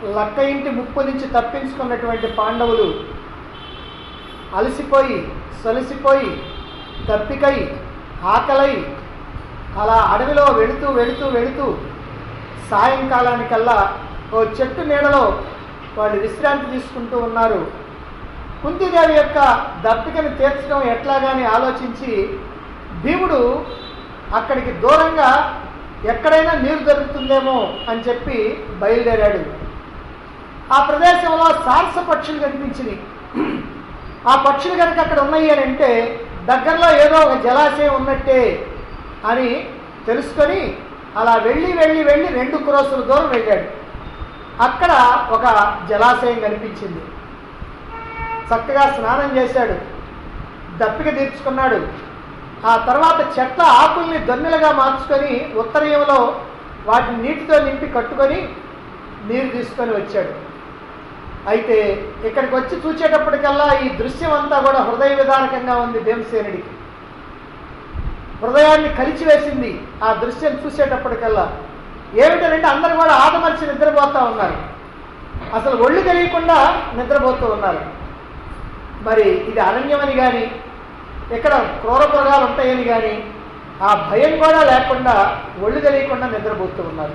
లక్క ఇంటి ముప్పు నుంచి తప్పించుకున్నటువంటి పాండవులు అలసిపోయి సొలసిపోయి తప్పికై ఆకలై అలా అడవిలో వెళుతూ వెళుతూ వెళుతూ సాయంకాలానికల్లా ఓ చెట్టు నీడలో వాళ్ళు విశ్రాంతి తీసుకుంటూ ఉన్నారు కుంతిదేవి యొక్క దప్పికను తీర్చడం ఎట్లాగాని ఆలోచించి భీముడు అక్కడికి దూరంగా ఎక్కడైనా నీరు దొరుకుతుందేమో అని చెప్పి బయలుదేరాడు ఆ ప్రదేశంలో సారస పక్షులు కనిపించినాయి ఆ పక్షులు కనుక అక్కడ ఉన్నాయి అని అంటే దగ్గరలో ఏదో ఒక జలాశయం ఉన్నట్టే అని తెలుసుకొని అలా వెళ్ళి వెళ్ళి వెళ్ళి రెండు క్రోసుల దూరం వెళ్ళాడు అక్కడ ఒక జలాశయం కనిపించింది చక్కగా స్నానం చేశాడు దప్పిక తీర్చుకున్నాడు ఆ తర్వాత చెట్ల ఆకుల్ని దొన్నెలుగా మార్చుకొని ఉత్తరీయంలో వాటిని నీటితో నింపి కట్టుకొని నీరు తీసుకొని వచ్చాడు అయితే ఇక్కడికి వచ్చి చూచేటప్పటికల్లా ఈ దృశ్యం అంతా కూడా హృదయ విధానకంగా ఉంది భీమసేనుడికి హృదయాన్ని కలిచివేసింది ఆ దృశ్యం చూసేటప్పటికల్లా ఏమిటంటే అందరూ కూడా ఆదమర్చి నిద్రపోతూ ఉన్నారు అసలు ఒళ్ళు తెలియకుండా నిద్రపోతూ ఉన్నారు మరి ఇది అరణ్యమని కానీ ఇక్కడ క్రూర మృగాలు ఉంటాయని కానీ ఆ భయం కూడా లేకుండా ఒళ్ళు తెలియకుండా నిద్రపోతూ ఉన్నారు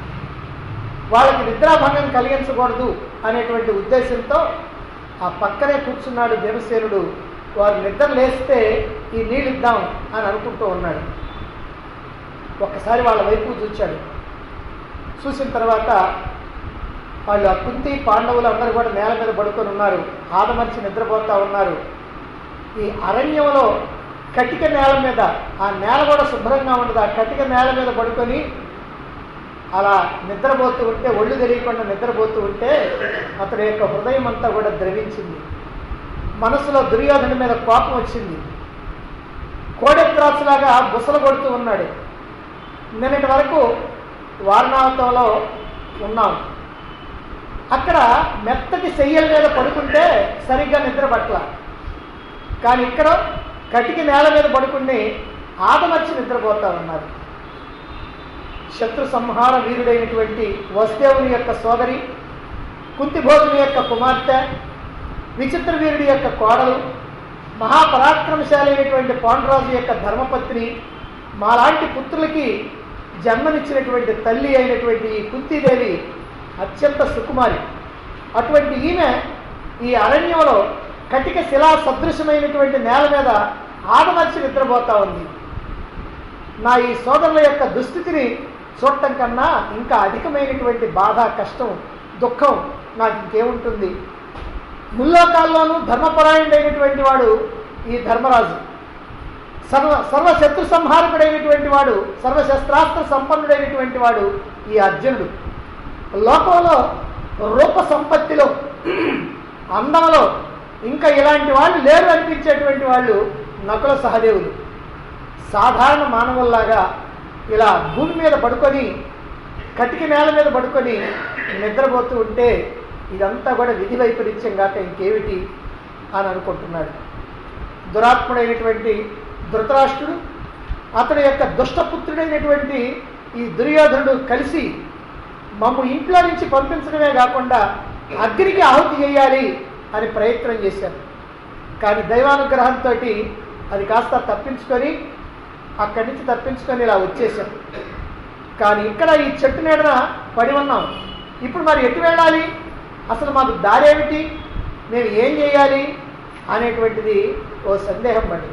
వాళ్ళకి నిద్రాభంగం కలిగించకూడదు అనేటువంటి ఉద్దేశంతో ఆ పక్కనే కూర్చున్నాడు భీమసేనుడు వారు నిద్ర లేస్తే ఈ నీళ్ళు ఇద్దాం అని అనుకుంటూ ఉన్నాడు ఒక్కసారి వాళ్ళ వైపు చూచాడు చూసిన తర్వాత వాళ్ళు ఆ కుంతి పాండవులు అందరూ కూడా నేల మీద పడుకొని ఉన్నారు ఆదమర్చి నిద్రపోతూ ఉన్నారు ఈ అరణ్యంలో కటిక నేల మీద ఆ నేల కూడా శుభ్రంగా ఉండదు ఆ కటిక నేల మీద పడుకొని అలా నిద్రపోతూ ఉంటే ఒళ్ళు తెలియకుండా నిద్రపోతూ ఉంటే అతడి యొక్క హృదయం అంతా కూడా ద్రవించింది మనసులో దుర్యోధన మీద కోపం వచ్చింది కోడెత్రాసులాగా బుసలు కొడుతూ ఉన్నాడు నిన్నటి వరకు వారణావతంలో ఉన్నాం అక్కడ మెత్తటి శయ్యల మీద పడుకుంటే సరిగ్గా నిద్ర పట్ల కానీ ఇక్కడ కటికి నేల మీద పడుకుని ఆదమర్చి నిద్రపోతా ఉన్నారు శత్రు సంహార వీరుడైనటువంటి వసుదేవుని యొక్క సోదరి కుంతిభోజుని యొక్క కుమార్తె విచిత్ర వీరుడి యొక్క కోడలు మహాపరాక్రమశాలి అయినటువంటి పాండురాజు యొక్క ధర్మపత్ని మాలాంటి పుత్రులకి జన్మనిచ్చినటువంటి తల్లి అయినటువంటి ఈ కుంతీదేవి అత్యంత సుకుమారి అటువంటి ఈమె ఈ అరణ్యంలో కటిక శిలా సదృశమైనటువంటి నేల మీద ఆదమర్చి నిద్రపోతా ఉంది నా ఈ సోదరుల యొక్క దుస్థితిని చూడటం కన్నా ఇంకా అధికమైనటువంటి బాధ కష్టం దుఃఖం నాకు ఇంకేముంటుంది ముల్లోకాల్లోనూ ధర్మపరాయణుడైనటువంటి వాడు ఈ ధర్మరాజు సర్వ సర్వశత్రు సంహారకుడైనటువంటి వాడు సర్వశస్త్రాస్త్ర సంపన్నుడైనటువంటి వాడు ఈ అర్జునుడు లోకంలో రూప సంపత్తిలో అందంలో ఇంకా ఇలాంటి వాళ్ళు లేరు అనిపించేటువంటి వాళ్ళు నకుల సహదేవులు సాధారణ మానవుల్లాగా ఇలా భూమి మీద పడుకొని కటిక నేల మీద పడుకొని నిద్రపోతూ ఉంటే ఇదంతా కూడా విధి వైపరీత్యం కాక ఇంకేమిటి అని అనుకుంటున్నాడు దురాత్ముడైనటువంటి ధృతరాష్ట్రుడు అతడి యొక్క దుష్టపుత్రుడైనటువంటి ఈ దుర్యోధనుడు కలిసి మమ్ము ఇంట్లో నుంచి పంపించడమే కాకుండా అగ్నికి ఆహుతి చేయాలి అని ప్రయత్నం చేశారు కానీ దైవానుగ్రహంతో అది కాస్త తప్పించుకొని అక్కడి నుంచి తప్పించుకొని ఇలా వచ్చేసాం కానీ ఇక్కడ ఈ చెట్టు నీడన పడి ఉన్నాం ఇప్పుడు మరి ఎటు వెళ్ళాలి అసలు మాకు దారేమిటి మేము ఏం చేయాలి అనేటువంటిది ఓ సందేహం పడింది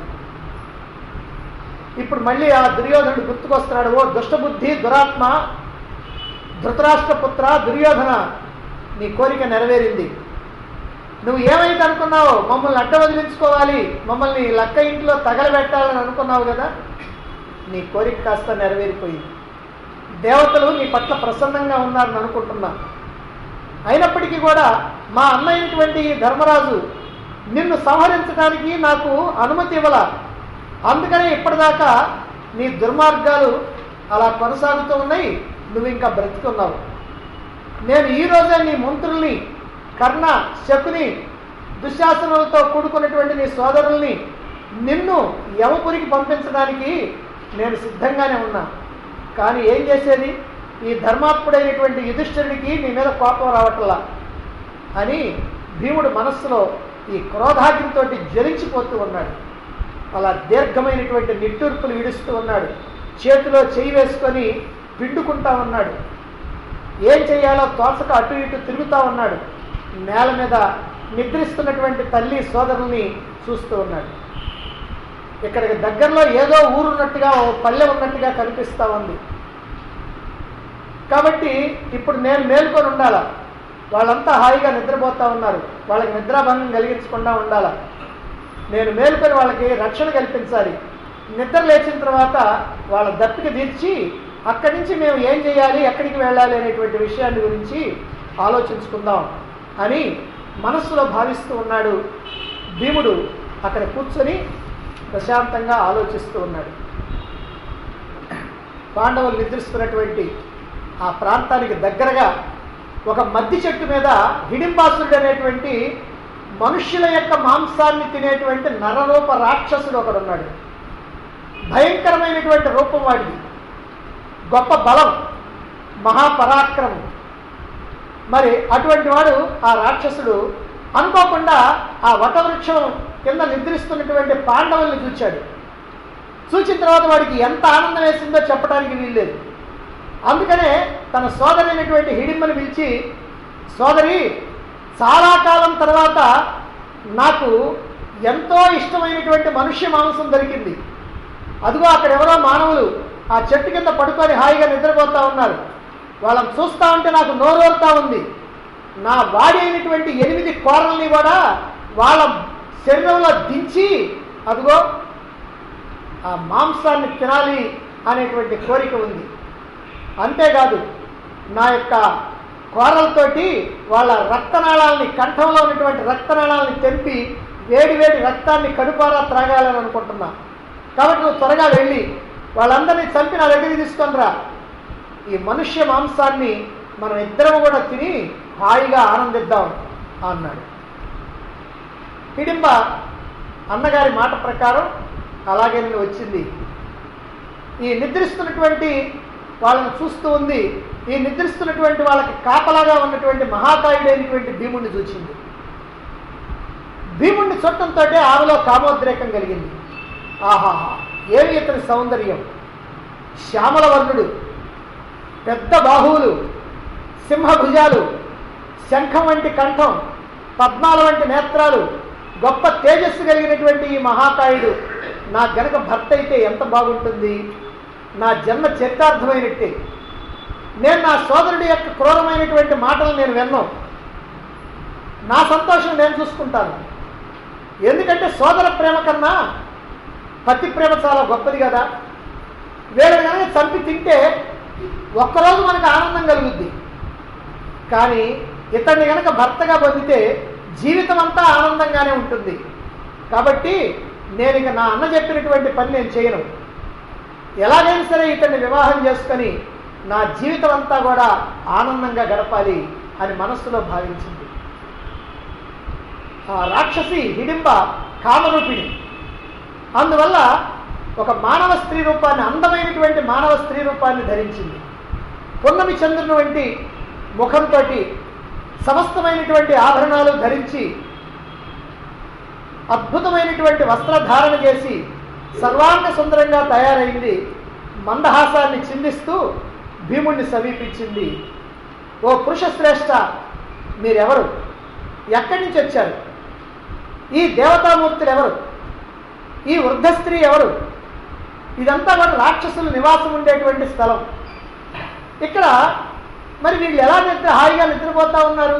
ఇప్పుడు మళ్ళీ ఆ దుర్యోధనుడు గుర్తుకొస్తున్నాడు ఓ దుష్టబుద్ధి దురాత్మ ధృతరాష్ట్ర పుత్ర దుర్యోధన నీ కోరిక నెరవేరింది నువ్వు ఏమైతే అనుకున్నావు మమ్మల్ని అడ్డ వదిలించుకోవాలి మమ్మల్ని లక్క ఇంట్లో తగలబెట్టాలని అనుకున్నావు కదా నీ కోరిక కాస్త నెరవేరిపోయింది దేవతలు నీ పట్ల ప్రసన్నంగా ఉన్నారని అనుకుంటున్నా అయినప్పటికీ కూడా మా అన్నైనటువంటి ఈ ధర్మరాజు నిన్ను సంహరించడానికి నాకు అనుమతి ఇవ్వాల అందుకనే ఇప్పటిదాకా నీ దుర్మార్గాలు అలా కొనసాగుతూ ఉన్నాయి నువ్వు ఇంకా బ్రతుకున్నావు నేను ఈ రోజే నీ మంత్రుల్ని కర్ణ శకుని దుశ్శాసనలతో కూడుకున్నటువంటి నీ సోదరుల్ని నిన్ను యమపురికి పంపించడానికి నేను సిద్ధంగానే ఉన్నా కానీ ఏం చేసేది ఈ ధర్మాత్ముడైనటువంటి యుధిష్ఠిరుడికి నీ మీద కోపం రావట్లా అని భీముడు మనస్సులో ఈ క్రోధాగ్నితో జ్వలించిపోతూ ఉన్నాడు అలా దీర్ఘమైనటువంటి నిట్టూర్పులు విడుస్తూ ఉన్నాడు చేతిలో చేయి వేసుకొని పిండుకుంటా ఉన్నాడు ఏం చేయాలో తోచక అటు ఇటు తిరుగుతూ ఉన్నాడు నేల మీద నిద్రిస్తున్నటువంటి తల్లి సోదరుల్ని చూస్తూ ఉన్నాడు ఇక్కడికి దగ్గరలో ఏదో ఊరున్నట్టుగా ఓ పల్లె ఉన్నట్టుగా కనిపిస్తూ ఉంది కాబట్టి ఇప్పుడు నేను మేల్కొని ఉండాలా వాళ్ళంతా హాయిగా నిద్రపోతూ ఉన్నారు వాళ్ళకి నిద్రాభంగం కలిగించకుండా ఉండాలా నేను మేలుకొని వాళ్ళకి రక్షణ కల్పించాలి నిద్ర లేచిన తర్వాత వాళ్ళ దప్పిక తీర్చి అక్కడి నుంచి మేము ఏం చేయాలి ఎక్కడికి వెళ్ళాలి అనేటువంటి విషయాన్ని గురించి ఆలోచించుకుందాం అని మనస్సులో భావిస్తూ ఉన్నాడు భీముడు అక్కడ కూర్చొని ప్రశాంతంగా ఆలోచిస్తూ ఉన్నాడు పాండవులు నిద్రిస్తున్నటువంటి ఆ ప్రాంతానికి దగ్గరగా ఒక మద్ది చెట్టు మీద హిడింబాసురుడు అనేటువంటి మనుష్యుల యొక్క మాంసాన్ని తినేటువంటి నరరూప రాక్షసుడు ఒకడున్నాడు భయంకరమైనటువంటి రూపం వాడిది గొప్ప బలం మహాపరాక్రమం మరి అటువంటి వాడు ఆ రాక్షసుడు అనుకోకుండా ఆ వటవృక్షం కింద నిద్రిస్తున్నటువంటి పాండవుల్ని చూచాడు చూచిన తర్వాత వాడికి ఎంత ఆనందం వేసిందో చెప్పడానికి వీల్లేదు అందుకనే తన సోదరైనటువంటి హిడింబని పిలిచి సోదరి చాలా కాలం తర్వాత నాకు ఎంతో ఇష్టమైనటువంటి మనుష్య మాంసం దొరికింది అదిగో అక్కడ ఎవరో మానవులు ఆ చెట్టు కింద పడుకొని హాయిగా నిద్రపోతా ఉన్నారు వాళ్ళని చూస్తా ఉంటే నాకు నోరూరుతా ఉంది నా వాడి అయినటువంటి ఎనిమిది కోరల్ని కూడా వాళ్ళ శరీరంలో దించి అదిగో ఆ మాంసాన్ని తినాలి అనేటువంటి కోరిక ఉంది అంతేకాదు నా యొక్క కోరలతోటి వాళ్ళ రక్తనాళాలని కంఠంలో ఉన్నటువంటి రక్తనాళాలని తెంపి వేడి వేడి రక్తాన్ని కడుపారా త్రాగాలని అనుకుంటున్నా కాబట్టి నువ్వు త్వరగా వెళ్ళి వాళ్ళందరినీ చంపి నా దగ్గరికి తీసుకొని రా ఈ మనుష్య మాంసాన్ని మనం ఇద్దరం కూడా తిని హాయిగా ఆనందిద్దాం అన్నాడు హిడింబ అన్నగారి మాట ప్రకారం అలాగే నేను వచ్చింది ఈ నిద్రిస్తున్నటువంటి వాళ్ళని చూస్తూ ఉంది ఈ నిద్రిస్తున్నటువంటి వాళ్ళకి కాపలాగా ఉన్నటువంటి మహాకాయుడైనటువంటి భీముడిని చూచింది భీముడిని చుట్టంతో ఆమెలో కామోద్రేకం కలిగింది ఆహాహా ఏమి ఇతని సౌందర్యం శ్యామల వర్ణుడు పెద్ద బాహువులు సింహభుజాలు శంఖం వంటి కంఠం పద్మాల వంటి నేత్రాలు గొప్ప తేజస్సు కలిగినటువంటి ఈ మహాకాయుడు నా గనక భర్త అయితే ఎంత బాగుంటుంది నా జన్మ చరితార్థమైనట్టే నేను నా సోదరుడి యొక్క క్రూరమైనటువంటి మాటలు నేను విన్నాను నా సంతోషం నేను చూసుకుంటాను ఎందుకంటే సోదర ప్రేమ కన్నా పతి ప్రేమ చాలా గొప్పది కదా వీళ్ళని కనుక చంపి తింటే ఒక్కరోజు మనకు ఆనందం కలుగుద్ది కానీ ఇతన్ని కనుక భర్తగా పొందితే జీవితం అంతా ఆనందంగానే ఉంటుంది కాబట్టి నేను ఇక నా అన్న చెప్పినటువంటి పని నేను చేయను ఎలాగైనా సరే ఇతన్ని వివాహం చేసుకొని నా జీవితం అంతా కూడా ఆనందంగా గడపాలి అని మనస్సులో భావించింది ఆ రాక్షసి హిడింబ కామరూపిణి అందువల్ల ఒక మానవ స్త్రీ రూపాన్ని అందమైనటువంటి మానవ స్త్రీ రూపాన్ని ధరించింది పున్నమి చంద్రుని వంటి ముఖంతో సమస్తమైనటువంటి ఆభరణాలు ధరించి అద్భుతమైనటువంటి వస్త్రధారణ చేసి సర్వాంగ సుందరంగా తయారైంది మందహాసాన్ని చిందిస్తూ భీముణ్ణి సమీపించింది ఓ పురుష శ్రేష్ఠ మీరెవరు ఎక్కడి నుంచి వచ్చారు ఈ దేవతామూర్తులు ఎవరు ఈ వృద్ధ స్త్రీ ఎవరు ఇదంతా కూడా రాక్షసులు నివాసం ఉండేటువంటి స్థలం ఇక్కడ మరి వీళ్ళు ఎలా నిద్ర హాయిగా నిద్రపోతా ఉన్నారు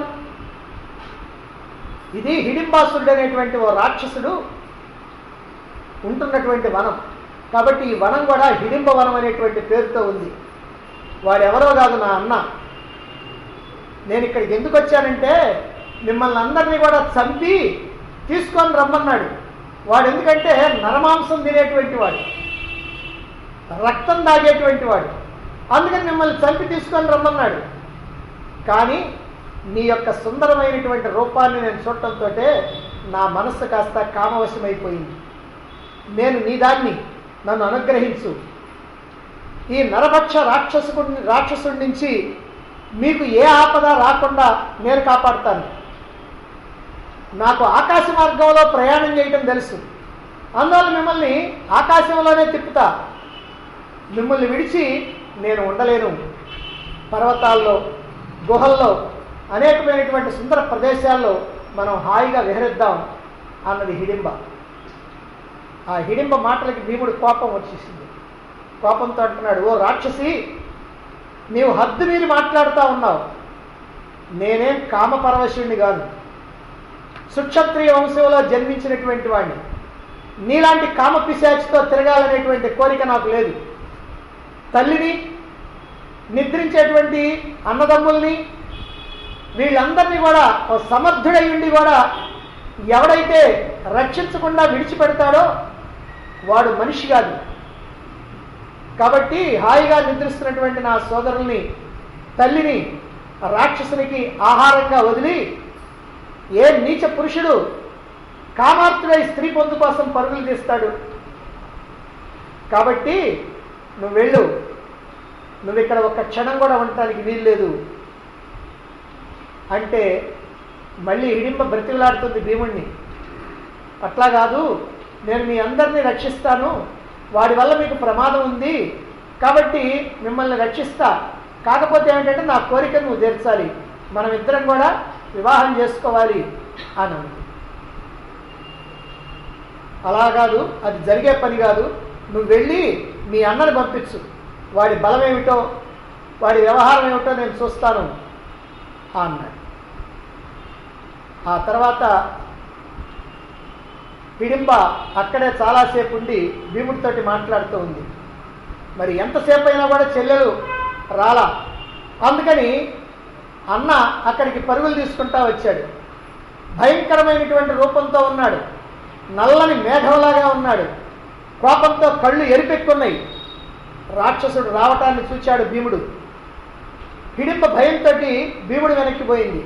ఇది హిడింబాసురుడు అనేటువంటి ఓ రాక్షసుడు ఉంటున్నటువంటి వనం కాబట్టి ఈ వనం కూడా హిడింబ వనం అనేటువంటి పేరుతో ఉంది వాడెవరో కాదు నా అన్న నేను ఇక్కడికి ఎందుకు వచ్చానంటే మిమ్మల్ని అందరినీ కూడా చంపి తీసుకొని రమ్మన్నాడు వాడు ఎందుకంటే నరమాంసం తినేటువంటి వాడు రక్తం దాగేటువంటి వాడు అందుకని మిమ్మల్ని చంపి తీసుకొని రమ్మన్నాడు కానీ నీ యొక్క సుందరమైనటువంటి రూపాన్ని నేను చూడటంతో నా మనస్సు కాస్త కామవశమైపోయింది నేను నీ దాన్ని నన్ను అనుగ్రహించు ఈ నరభక్ష రాక్షసుడు రాక్షసుడి నుంచి మీకు ఏ ఆపద రాకుండా నేను కాపాడుతాను నాకు ఆకాశ మార్గంలో ప్రయాణం చేయటం తెలుసు అందువల్ల మిమ్మల్ని ఆకాశంలోనే తిప్పుతా మిమ్మల్ని విడిచి నేను ఉండలేను పర్వతాల్లో గుహల్లో అనేకమైనటువంటి సుందర ప్రదేశాల్లో మనం హాయిగా విహరిద్దాం అన్నది హిడింబ ఆ హిడింబ మాటలకి భీముడు కోపం వచ్చేసింది కోపంతో అంటున్నాడు ఓ రాక్షసి నీవు హద్దు మీరి మాట్లాడుతూ ఉన్నావు నేనేం కామపరవశుణ్ణి కాను సుక్షత్రియ వంశంలో జన్మించినటువంటి వాడిని నీలాంటి కామ పిశాచితో తిరగాలనేటువంటి కోరిక నాకు లేదు తల్లిని నిద్రించేటువంటి అన్నదమ్ముల్ని వీళ్ళందరినీ కూడా ఓ సమర్థుడై ఉండి కూడా ఎవడైతే రక్షించకుండా విడిచిపెడతాడో వాడు మనిషి కాదు కాబట్టి హాయిగా నిద్రిస్తున్నటువంటి నా సోదరుల్ని తల్లిని రాక్షసునికి ఆహారంగా వదిలి ఏ నీచ పురుషుడు కామార్తుడై స్త్రీ పొందు కోసం పరుగులు తీస్తాడు కాబట్టి నువ్వు వెళ్ళు నువ్వు ఇక్కడ ఒక్క క్షణం కూడా ఉండటానికి వీల్లేదు అంటే మళ్ళీ హిడింప బ్రతిలాడుతుంది భీముణ్ణి అట్లా కాదు నేను మీ అందరినీ రక్షిస్తాను వాడి వల్ల మీకు ప్రమాదం ఉంది కాబట్టి మిమ్మల్ని రక్షిస్తా కాకపోతే ఏమిటంటే నా కోరిక నువ్వు తీర్చాలి మనం ఇద్దరం కూడా వివాహం చేసుకోవాలి అని అంది. అలా కాదు అది జరిగే పని కాదు నువ్వు వెళ్ళి మీ అన్నని పంపించు వాడి బలం ఏమిటో వాడి వ్యవహారం ఏమిటో నేను చూస్తాను అన్నాడు ఆ తర్వాత హిడింబ అక్కడే చాలాసేపు ఉండి భీముడితోటి మాట్లాడుతూ ఉంది మరి ఎంతసేపు అయినా కూడా చెల్లెలు రాలా అందుకని అన్న అక్కడికి పరుగులు తీసుకుంటా వచ్చాడు భయంకరమైనటువంటి రూపంతో ఉన్నాడు నల్లని మేఘంలాగా ఉన్నాడు కోపంతో కళ్ళు ఎరిపెక్కున్నాయి రాక్షసుడు రావటాన్ని చూచాడు భీముడు హిడింప భయంతో భీముడు వెనక్కిపోయింది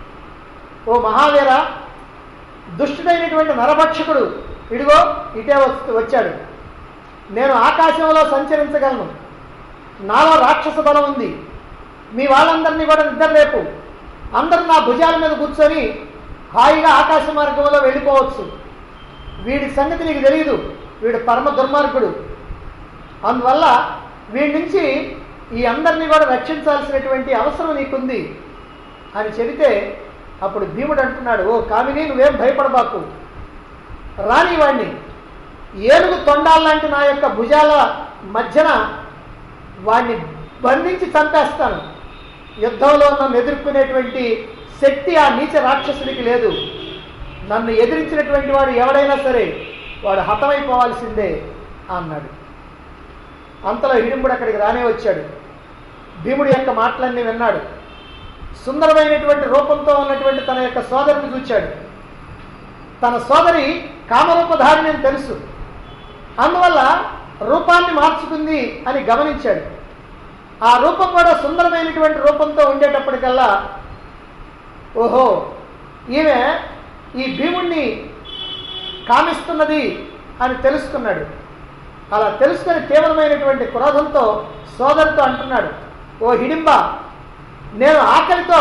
ఓ మహావీర దుష్టుడైనటువంటి నరభక్షకుడు ఇడిగో ఇటే వస్తు వచ్చాడు నేను ఆకాశంలో సంచరించగలను నాలో రాక్షస బలం ఉంది మీ వాళ్ళందరినీ కూడా నిద్రలేపు అందరూ నా భుజాల మీద కూర్చొని హాయిగా ఆకాశ మార్గంలో వెళ్ళిపోవచ్చు వీడి సంగతి నీకు తెలియదు వీడు పరమ దుర్మార్గుడు అందువల్ల వీడి నుంచి ఈ అందరినీ కూడా రక్షించాల్సినటువంటి అవసరం నీకుంది అని చెబితే అప్పుడు భీముడు అంటున్నాడు ఓ కామిని నువ్వేం భయపడబాకు రాని వాణ్ణి ఏనుగు తొండాలంటే నా యొక్క భుజాల మధ్యన వాణ్ణి బంధించి చంపేస్తాను యుద్ధంలో నన్ను ఎదుర్కొనేటువంటి శక్తి ఆ నీచ రాక్షసుడికి లేదు నన్ను ఎదిరించినటువంటి వాడు ఎవడైనా సరే వాడు హతమైపోవాల్సిందే అన్నాడు అంతలో హిడింపుడు అక్కడికి రానే వచ్చాడు భీముడి యొక్క మాటలన్నీ విన్నాడు సుందరమైనటువంటి రూపంతో ఉన్నటువంటి తన యొక్క సోదరిని చూచాడు తన సోదరి కామరూపధారిణి అని తెలుసు అందువల్ల రూపాన్ని మార్చుకుంది అని గమనించాడు ఆ రూపం కూడా సుందరమైనటువంటి రూపంతో ఉండేటప్పటికల్లా ఓహో ఈమె ఈ భీముణ్ణి కామిస్తున్నది అని తెలుసుకున్నాడు అలా తెలుసుకుని తీవ్రమైనటువంటి క్రోధంతో సోదరితో అంటున్నాడు ఓ హిడింబ నేను ఆకలితో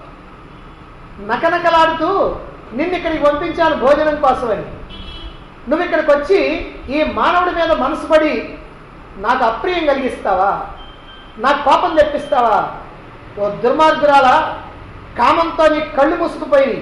నకనకలాడుతూ నిన్ను ఇక్కడికి పంపించాను భోజనం కోసమని నువ్వు ఇక్కడికి వచ్చి ఈ మానవుడి మీద మనసు పడి నాకు అప్రియం కలిగిస్తావా నాకు కోపం తెప్పిస్తావా ఓ దుర్మార్గురాలా కామంతో నీ కళ్ళు మూసుకుపోయి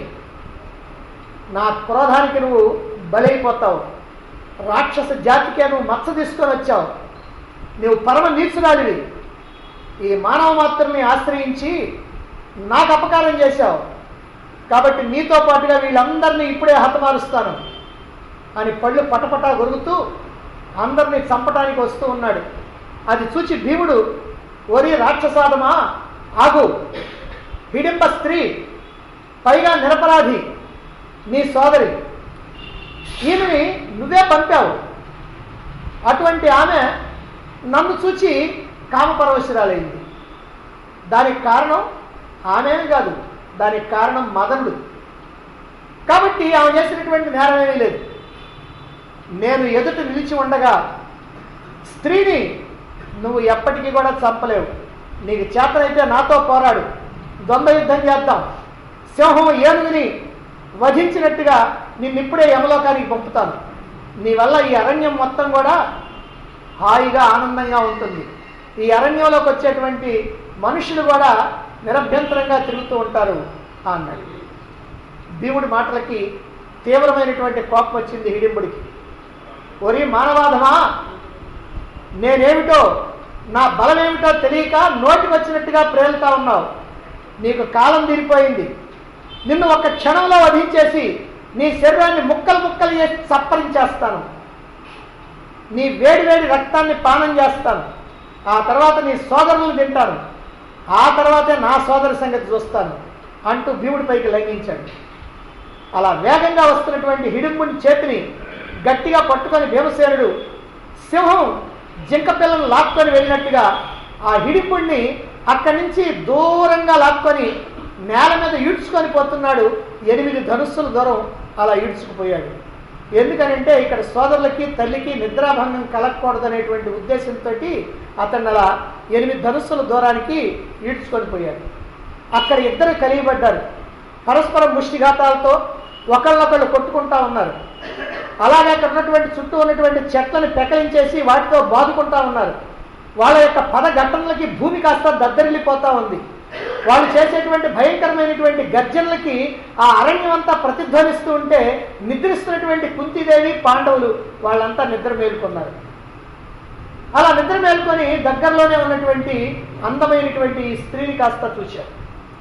నా క్రోధానికి నువ్వు బలైపోతావు రాక్షస జాతికే నువ్వు మచ్చ తీసుకొని వచ్చావు నువ్వు పరమ నీచురాలివి ఈ మానవ మాత్రమే ఆశ్రయించి నాకు అపకారం చేశావు కాబట్టి నీతో పాటుగా వీళ్ళందరినీ ఇప్పుడే హతమారుస్తాను అని పళ్ళు పటపటా గొరుగుతూ అందరినీ చంపటానికి వస్తూ ఉన్నాడు అది చూచి భీముడు ఓరి రాక్షసాదమా ఆగు హిడింబ స్త్రీ పైగా నిరపరాధి నీ సోదరి ఈమెని నువ్వే పంపావు అటువంటి ఆమె నన్ను చూచి కామపరవశురాలైంది దానికి కారణం ఆమెనే కాదు దానికి కారణం మదనుడు కాబట్టి ఆమె చేసినటువంటి నేరం ఏమీ లేదు నేను ఎదుట నిలిచి ఉండగా స్త్రీని నువ్వు ఎప్పటికీ కూడా చంపలేవు నీకు చేతనైతే నాతో పోరాడు ద్వంద్వ యుద్ధం చేద్దాం సింహం ఏనుగుని వధించినట్టుగా నిన్నిప్పుడే యమలోకానికి పంపుతాను నీ వల్ల ఈ అరణ్యం మొత్తం కూడా హాయిగా ఆనందంగా ఉంటుంది ఈ అరణ్యంలోకి వచ్చేటువంటి మనుషులు కూడా నిరభ్యంతరంగా తిరుగుతూ ఉంటారు అన్నాడు భీముడి మాటలకి తీవ్రమైనటువంటి కోపం వచ్చింది హిడింబుడికి ఒరి మానవాధమా నేనేమిటో నా బలం ఏమిటో తెలియక నోటికి వచ్చినట్టుగా ప్రేలుతా ఉన్నావు నీకు కాలం తీరిపోయింది నిన్ను ఒక క్షణంలో వధించేసి నీ శరీరాన్ని ముక్కలు ముక్కలు చేసి చప్పరించేస్తాను నీ వేడి వేడి రక్తాన్ని పానం చేస్తాను ఆ తర్వాత నీ సోదరులను తింటాను ఆ తర్వాతే నా సోదరి సంగతి చూస్తాను అంటూ భీముడి పైకి లంఘించాడు అలా వేగంగా వస్తున్నటువంటి హిడింబుని చేతిని గట్టిగా పట్టుకొని భీమసేనుడు సింహం జింక పిల్లను లాక్కొని వెళ్ళినట్టుగా ఆ హిడింబుణ్ణి అక్కడి నుంచి దూరంగా లాక్కొని నేల మీద ఈడ్చుకొని పోతున్నాడు ఎనిమిది ధనుస్సుల దూరం అలా ఈడ్చుకుపోయాడు ఎందుకనంటే ఇక్కడ సోదరులకి తల్లికి నిద్రాభంగం కలగకూడదనేటువంటి ఉద్దేశంతో అతన్ని అలా ఎనిమిది ధనుస్సుల దూరానికి ఈడ్చుకొని పోయాడు అక్కడ ఇద్దరు కలియబడ్డారు పరస్పర ముష్టిఘాతాలతో ఒకళ్ళొకళ్ళు కొట్టుకుంటా ఉన్నారు అలాగే అక్కడ ఉన్నటువంటి చుట్టూ ఉన్నటువంటి చెట్లను పెకలించేసి వాటితో బాదుకుంటా ఉన్నారు వాళ్ళ యొక్క పద ఘటనలకి భూమి కాస్త దద్దరిల్లిపోతా ఉంది వాళ్ళు చేసేటువంటి భయంకరమైనటువంటి గర్జనలకి ఆ అరణ్యం అంతా ప్రతిధ్వనిస్తూ ఉంటే నిద్రిస్తున్నటువంటి కుంతిదేవి పాండవులు వాళ్ళంతా నిద్ర మేలుకున్నారు అలా నిద్ర మేలుకొని దగ్గరలోనే ఉన్నటువంటి అందమైనటువంటి ఈ స్త్రీని కాస్త చూశారు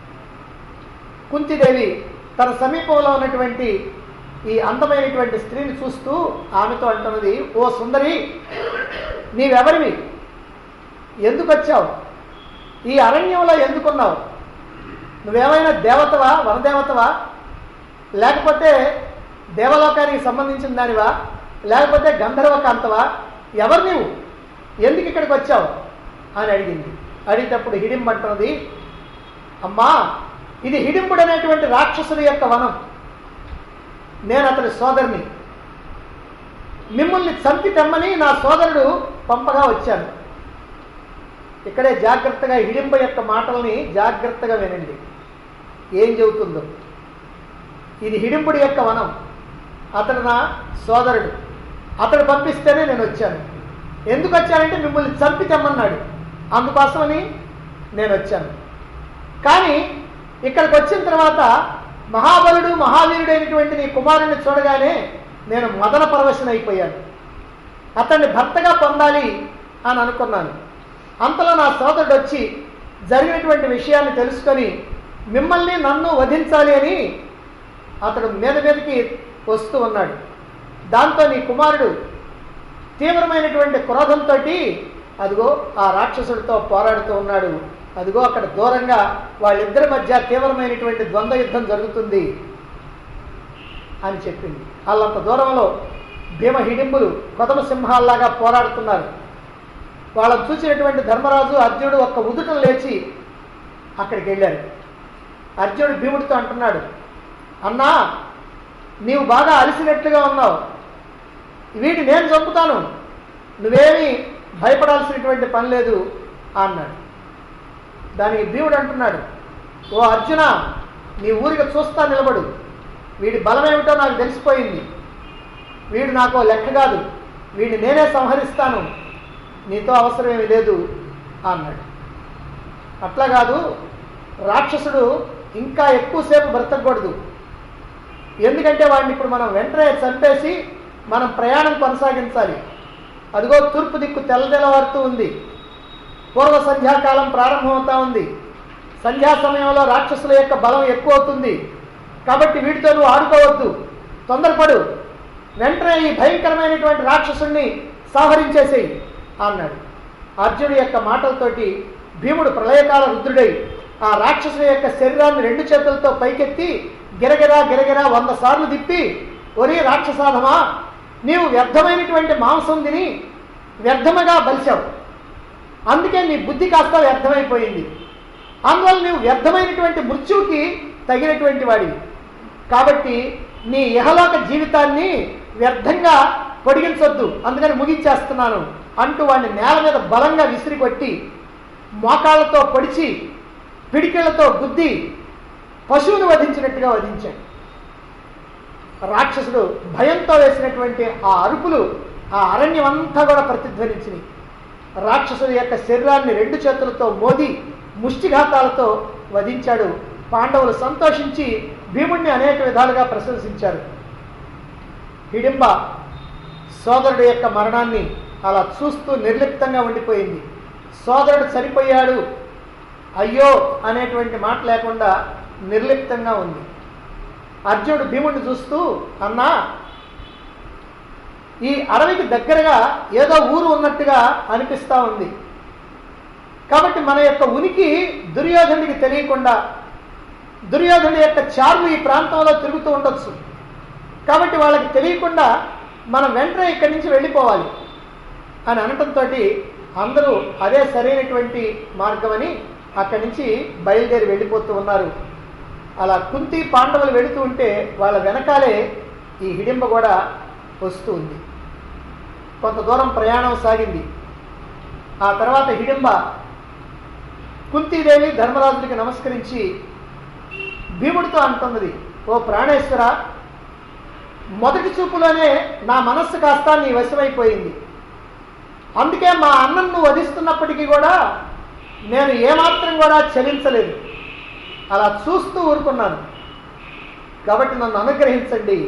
కుంతిదేవి తన సమీపంలో ఉన్నటువంటి ఈ అందమైనటువంటి స్త్రీని చూస్తూ ఆమెతో అంటున్నది ఓ సుందరి నీవెవరివి ఎందుకు వచ్చావు ఈ అరణ్యంలో ఎందుకున్నావు నువ్వేమైనా దేవతవా వనదేవతవా లేకపోతే దేవలోకానికి సంబంధించిన దానివా లేకపోతే గంధర్వ కాంతవా ఎవరు నీవు ఎందుకు ఇక్కడికి వచ్చావు అని అడిగింది అడిగినప్పుడు హిడింబంటున్నది అమ్మా ఇది హిడింపుడు అనేటువంటి రాక్షసుడి యొక్క వనం నేను అతని సోదరుని మిమ్మల్ని చంపి తెమ్మని నా సోదరుడు పంపగా వచ్చాను ఇక్కడే జాగ్రత్తగా హిడింబ యొక్క మాటల్ని జాగ్రత్తగా వినండి ఏం చెబుతుందో ఇది హిడింపుడి యొక్క వనం అతడు నా సోదరుడు అతడు పంపిస్తేనే నేను వచ్చాను ఎందుకు వచ్చానంటే మిమ్మల్ని చంపి తెమ్మన్నాడు అందుకోసమని నేను వచ్చాను కానీ ఇక్కడికి వచ్చిన తర్వాత మహాబలుడు మహావీరుడైనటువంటి నీ కుమారుని చూడగానే నేను మదన పరవశనైపోయాను అతన్ని భర్తగా పొందాలి అని అనుకున్నాను అంతలో నా సోదరుడు వచ్చి జరిగినటువంటి విషయాన్ని తెలుసుకొని మిమ్మల్ని నన్ను వధించాలి అని అతడు మీద మీదకి వస్తూ ఉన్నాడు దాంతో నీ కుమారుడు తీవ్రమైనటువంటి క్రోధంతో అదిగో ఆ రాక్షసుడితో పోరాడుతూ ఉన్నాడు అదిగో అక్కడ దూరంగా వాళ్ళిద్దరి మధ్య తీవ్రమైనటువంటి ద్వంద్వ యుద్ధం జరుగుతుంది అని చెప్పింది వాళ్ళంత దూరంలో భీమ హిడింబులు కొదమ సింహాల్లాగా పోరాడుతున్నారు వాళ్ళని చూసినటువంటి ధర్మరాజు అర్జునుడు ఒక్క ఉదుటం లేచి అక్కడికి వెళ్ళారు అర్జునుడు భీముడితో అంటున్నాడు అన్నా నీవు బాగా అలసినట్లుగా ఉన్నావు వీటి నేను చంపుతాను నువ్వేమీ భయపడాల్సినటువంటి పని లేదు అన్నాడు దానికి భీముడు అంటున్నాడు ఓ అర్జున నీ ఊరికి చూస్తా నిలబడు వీడి బలం ఏమిటో నాకు తెలిసిపోయింది వీడు నాకు లెక్క కాదు వీడిని నేనే సంహరిస్తాను నీతో అవసరమేమి లేదు అన్నాడు అట్లా కాదు రాక్షసుడు ఇంకా ఎక్కువసేపు బ్రతకూడదు ఎందుకంటే వాడిని ఇప్పుడు మనం వెంటనే చంపేసి మనం ప్రయాణం కొనసాగించాలి అదిగో తూర్పు దిక్కు తెల్లదెలవారుతూ ఉంది పూర్వ సంధ్యాకాలం ప్రారంభమవుతా ఉంది సంధ్యా సమయంలో రాక్షసుల యొక్క బలం ఎక్కువ అవుతుంది కాబట్టి వీటితో నువ్వు ఆడుకోవద్దు తొందరపడు వెంటనే ఈ భయంకరమైనటువంటి రాక్షసుణ్ణి సంహరించేసేయి అన్నాడు అర్జునుడి యొక్క మాటలతోటి భీముడు ప్రళయకాల రుద్రుడై ఆ రాక్షసుని యొక్క శరీరాన్ని రెండు చేతులతో పైకెత్తి గిరగిరా గిరగిరా వంద సార్లు తిప్పి ఒరే రాక్షసాధమా నీవు వ్యర్థమైనటువంటి మాంసం తిని వ్యర్థముగా బలిచావు అందుకే నీ బుద్ధి కాస్త వ్యర్థమైపోయింది అందువల్ల నీవు వ్యర్థమైనటువంటి మృత్యువుకి తగినటువంటి వాడివి కాబట్టి నీ ఇహలోక జీవితాన్ని వ్యర్థంగా పొడిగించొద్దు అందుకని ముగించేస్తున్నాను అంటూ వాడిని నేల మీద బలంగా విసిరి కొట్టి మోకాళ్ళతో పొడిచి పిడికిళ్లతో గుద్ది పశువును వధించినట్టుగా వధించాడు రాక్షసుడు భయంతో వేసినటువంటి ఆ అరుపులు ఆ అరణ్యం అంతా కూడా ప్రతిధ్వనించినాయి రాక్షసుడి యొక్క శరీరాన్ని రెండు చేతులతో మోది ముష్టిఘాతాలతో వధించాడు పాండవులు సంతోషించి భీముణ్ణి అనేక విధాలుగా ప్రశంసించారు హిడింబ సోదరుడు యొక్క మరణాన్ని అలా చూస్తూ నిర్లిప్తంగా ఉండిపోయింది సోదరుడు చనిపోయాడు అయ్యో అనేటువంటి మాట లేకుండా నిర్లిప్తంగా ఉంది అర్జునుడు భీముడిని చూస్తూ అన్నా ఈ అడవికి దగ్గరగా ఏదో ఊరు ఉన్నట్టుగా అనిపిస్తూ ఉంది కాబట్టి మన యొక్క ఉనికి దుర్యోధనుడికి తెలియకుండా దుర్యోధనుడి యొక్క చార్లు ఈ ప్రాంతంలో తిరుగుతూ ఉండొచ్చు కాబట్టి వాళ్ళకి తెలియకుండా మనం వెంటనే ఇక్కడి నుంచి వెళ్ళిపోవాలి అని అనటంతో అందరూ అదే సరైనటువంటి మార్గమని అక్కడి నుంచి బయలుదేరి వెళ్ళిపోతూ ఉన్నారు అలా కుంతి పాండవులు వెళుతూ ఉంటే వాళ్ళ వెనకాలే ఈ హిడింబ కూడా వస్తూ ఉంది కొంత దూరం ప్రయాణం సాగింది ఆ తర్వాత హిడింబ కుంతీదేవి ధర్మరాజుడికి నమస్కరించి భీముడితో అంటున్నది ఓ ప్రాణేశ్వర మొదటి చూపులోనే నా మనస్సు కాస్త నీ వశమైపోయింది అందుకే మా అన్నను వధిస్తున్నప్పటికీ కూడా నేను ఏమాత్రం కూడా చలించలేదు అలా చూస్తూ ఊరుకున్నాను కాబట్టి నన్ను అనుగ్రహించండి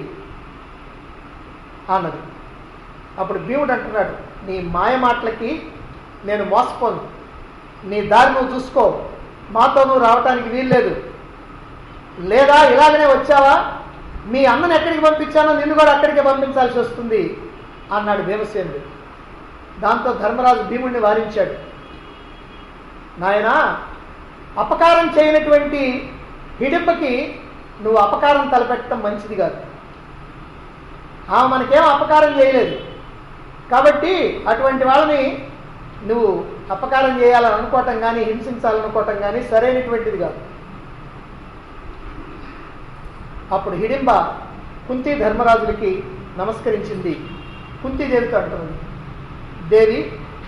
అన్నది అప్పుడు భీముడు అంటున్నాడు నీ మాయ మాటలకి నేను మోసపోను నీ దారి నువ్వు చూసుకో మాతో నువ్వు రావటానికి వీల్లేదు లేదా ఇలాగనే వచ్చావా మీ అన్నను ఎక్కడికి పంపించానో నిన్ను కూడా అక్కడికే పంపించాల్సి వస్తుంది అన్నాడు భీమసేనుడు దాంతో ధర్మరాజు భీముడిని వారించాడు నాయనా అపకారం చేయనటువంటి హిడింపకి నువ్వు అపకారం తలపెట్టడం మంచిది కాదు ఆమె మనకేం అపకారం చేయలేదు కాబట్టి అటువంటి వాళ్ళని నువ్వు అపకారం చేయాలని అనుకోవటం కానీ హింసించాలనుకోవటం కానీ సరైనటువంటిది కాదు అప్పుడు హిడింబ కుంతి ధర్మరాజులకి నమస్కరించింది కుంతీదేవితో అంటున్నది దేవి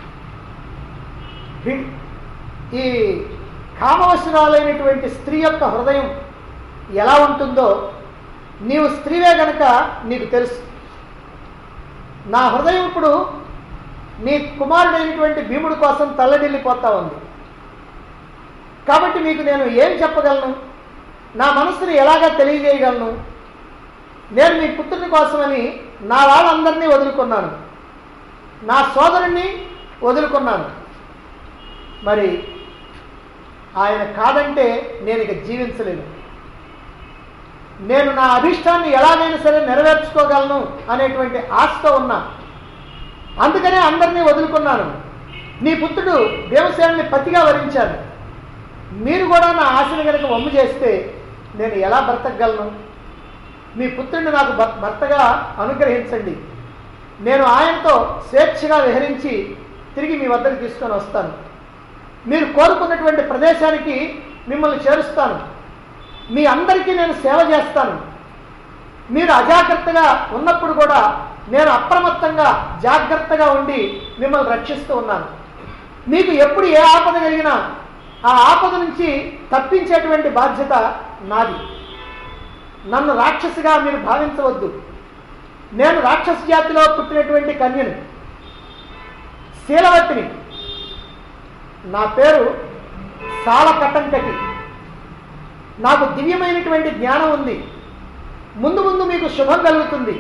హి- ఈ కామవశనాలైనటువంటి స్త్రీ యొక్క హృదయం ఎలా ఉంటుందో నీవు స్త్రీవే గనక నీకు తెలుసు నా హృదయం ఇప్పుడు నీ కుమారుడైనటువంటి భీముడి కోసం తల్లడిల్లిపోతా ఉంది కాబట్టి మీకు నేను ఏం చెప్పగలను నా మనసుని ఎలాగా తెలియజేయగలను నేను మీ పుత్రుని కోసమని నా వాళ్ళందరినీ వదులుకున్నాను నా సోదరుణ్ణి వదులుకున్నాను మరి ఆయన కాదంటే నేను ఇక జీవించలేను నేను నా అభిష్టాన్ని ఎలాగైనా సరే నెరవేర్చుకోగలను అనేటువంటి ఆశతో ఉన్నా అందుకనే అందరినీ వదులుకున్నాను నీ పుత్రుడు దేవసేనుని పతిగా వరించాను మీరు కూడా నా ఆశను కనుక వమ్ము చేస్తే నేను ఎలా బ్రతకగలను మీ పుత్రుడిని నాకు భర్- భర్తగా అనుగ్రహించండి నేను ఆయనతో స్వేచ్ఛగా విహరించి తిరిగి మీ వద్దకు తీసుకొని వస్తాను మీరు కోరుకున్నటువంటి ప్రదేశానికి మిమ్మల్ని చేరుస్తాను మీ అందరికీ నేను సేవ చేస్తాను మీరు అజాగ్రత్తగా ఉన్నప్పుడు కూడా నేను అప్రమత్తంగా జాగ్రత్తగా ఉండి మిమ్మల్ని రక్షిస్తూ ఉన్నాను మీకు ఎప్పుడు ఏ ఆపద కలిగినా ఆ ఆపద నుంచి తప్పించేటువంటి బాధ్యత నాది నన్ను రాక్షసిగా మీరు భావించవద్దు నేను రాక్షస జాతిలో పుట్టినటువంటి కన్యను శీలవతిని నా పేరు సాలకటంకటి నాకు దివ్యమైనటువంటి జ్ఞానం ఉంది ముందు ముందు మీకు శుభం కలుగుతుంది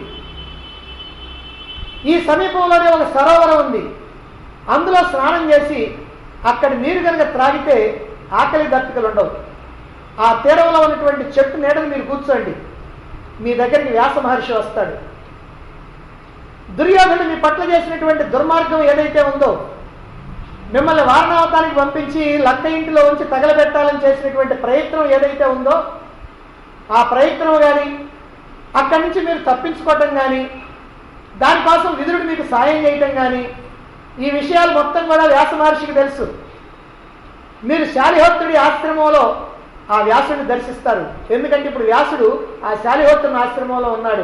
ఈ సమీపంలోనే ఒక సరోవరం ఉంది అందులో స్నానం చేసి అక్కడ నీరు కనుక త్రాగితే ఆకలి దప్పికలు ఉండవు ఆ తీరంలో ఉన్నటువంటి చెట్టు నీడని మీరు కూర్చోండి మీ దగ్గరికి వ్యాస మహర్షి వస్తాడు దుర్యోధనుడు మీ పట్ల చేసినటువంటి దుర్మార్గం ఏదైతే ఉందో మిమ్మల్ని వారణావతానికి పంపించి లక్క ఇంటిలో ఉంచి తగలబెట్టాలని చేసినటువంటి ప్రయత్నం ఏదైతే ఉందో ఆ ప్రయత్నం కానీ అక్కడి నుంచి మీరు తప్పించుకోవటం కానీ దానికోసం విదురుడు మీకు సాయం చేయటం కానీ ఈ విషయాలు మొత్తం కూడా వ్యాస మహర్షికి తెలుసు మీరు శాలిహోత్రుడి ఆశ్రమంలో ఆ వ్యాసుడిని దర్శిస్తారు ఎందుకంటే ఇప్పుడు వ్యాసుడు ఆ శాలిహోత్రుని ఆశ్రమంలో ఉన్నాడు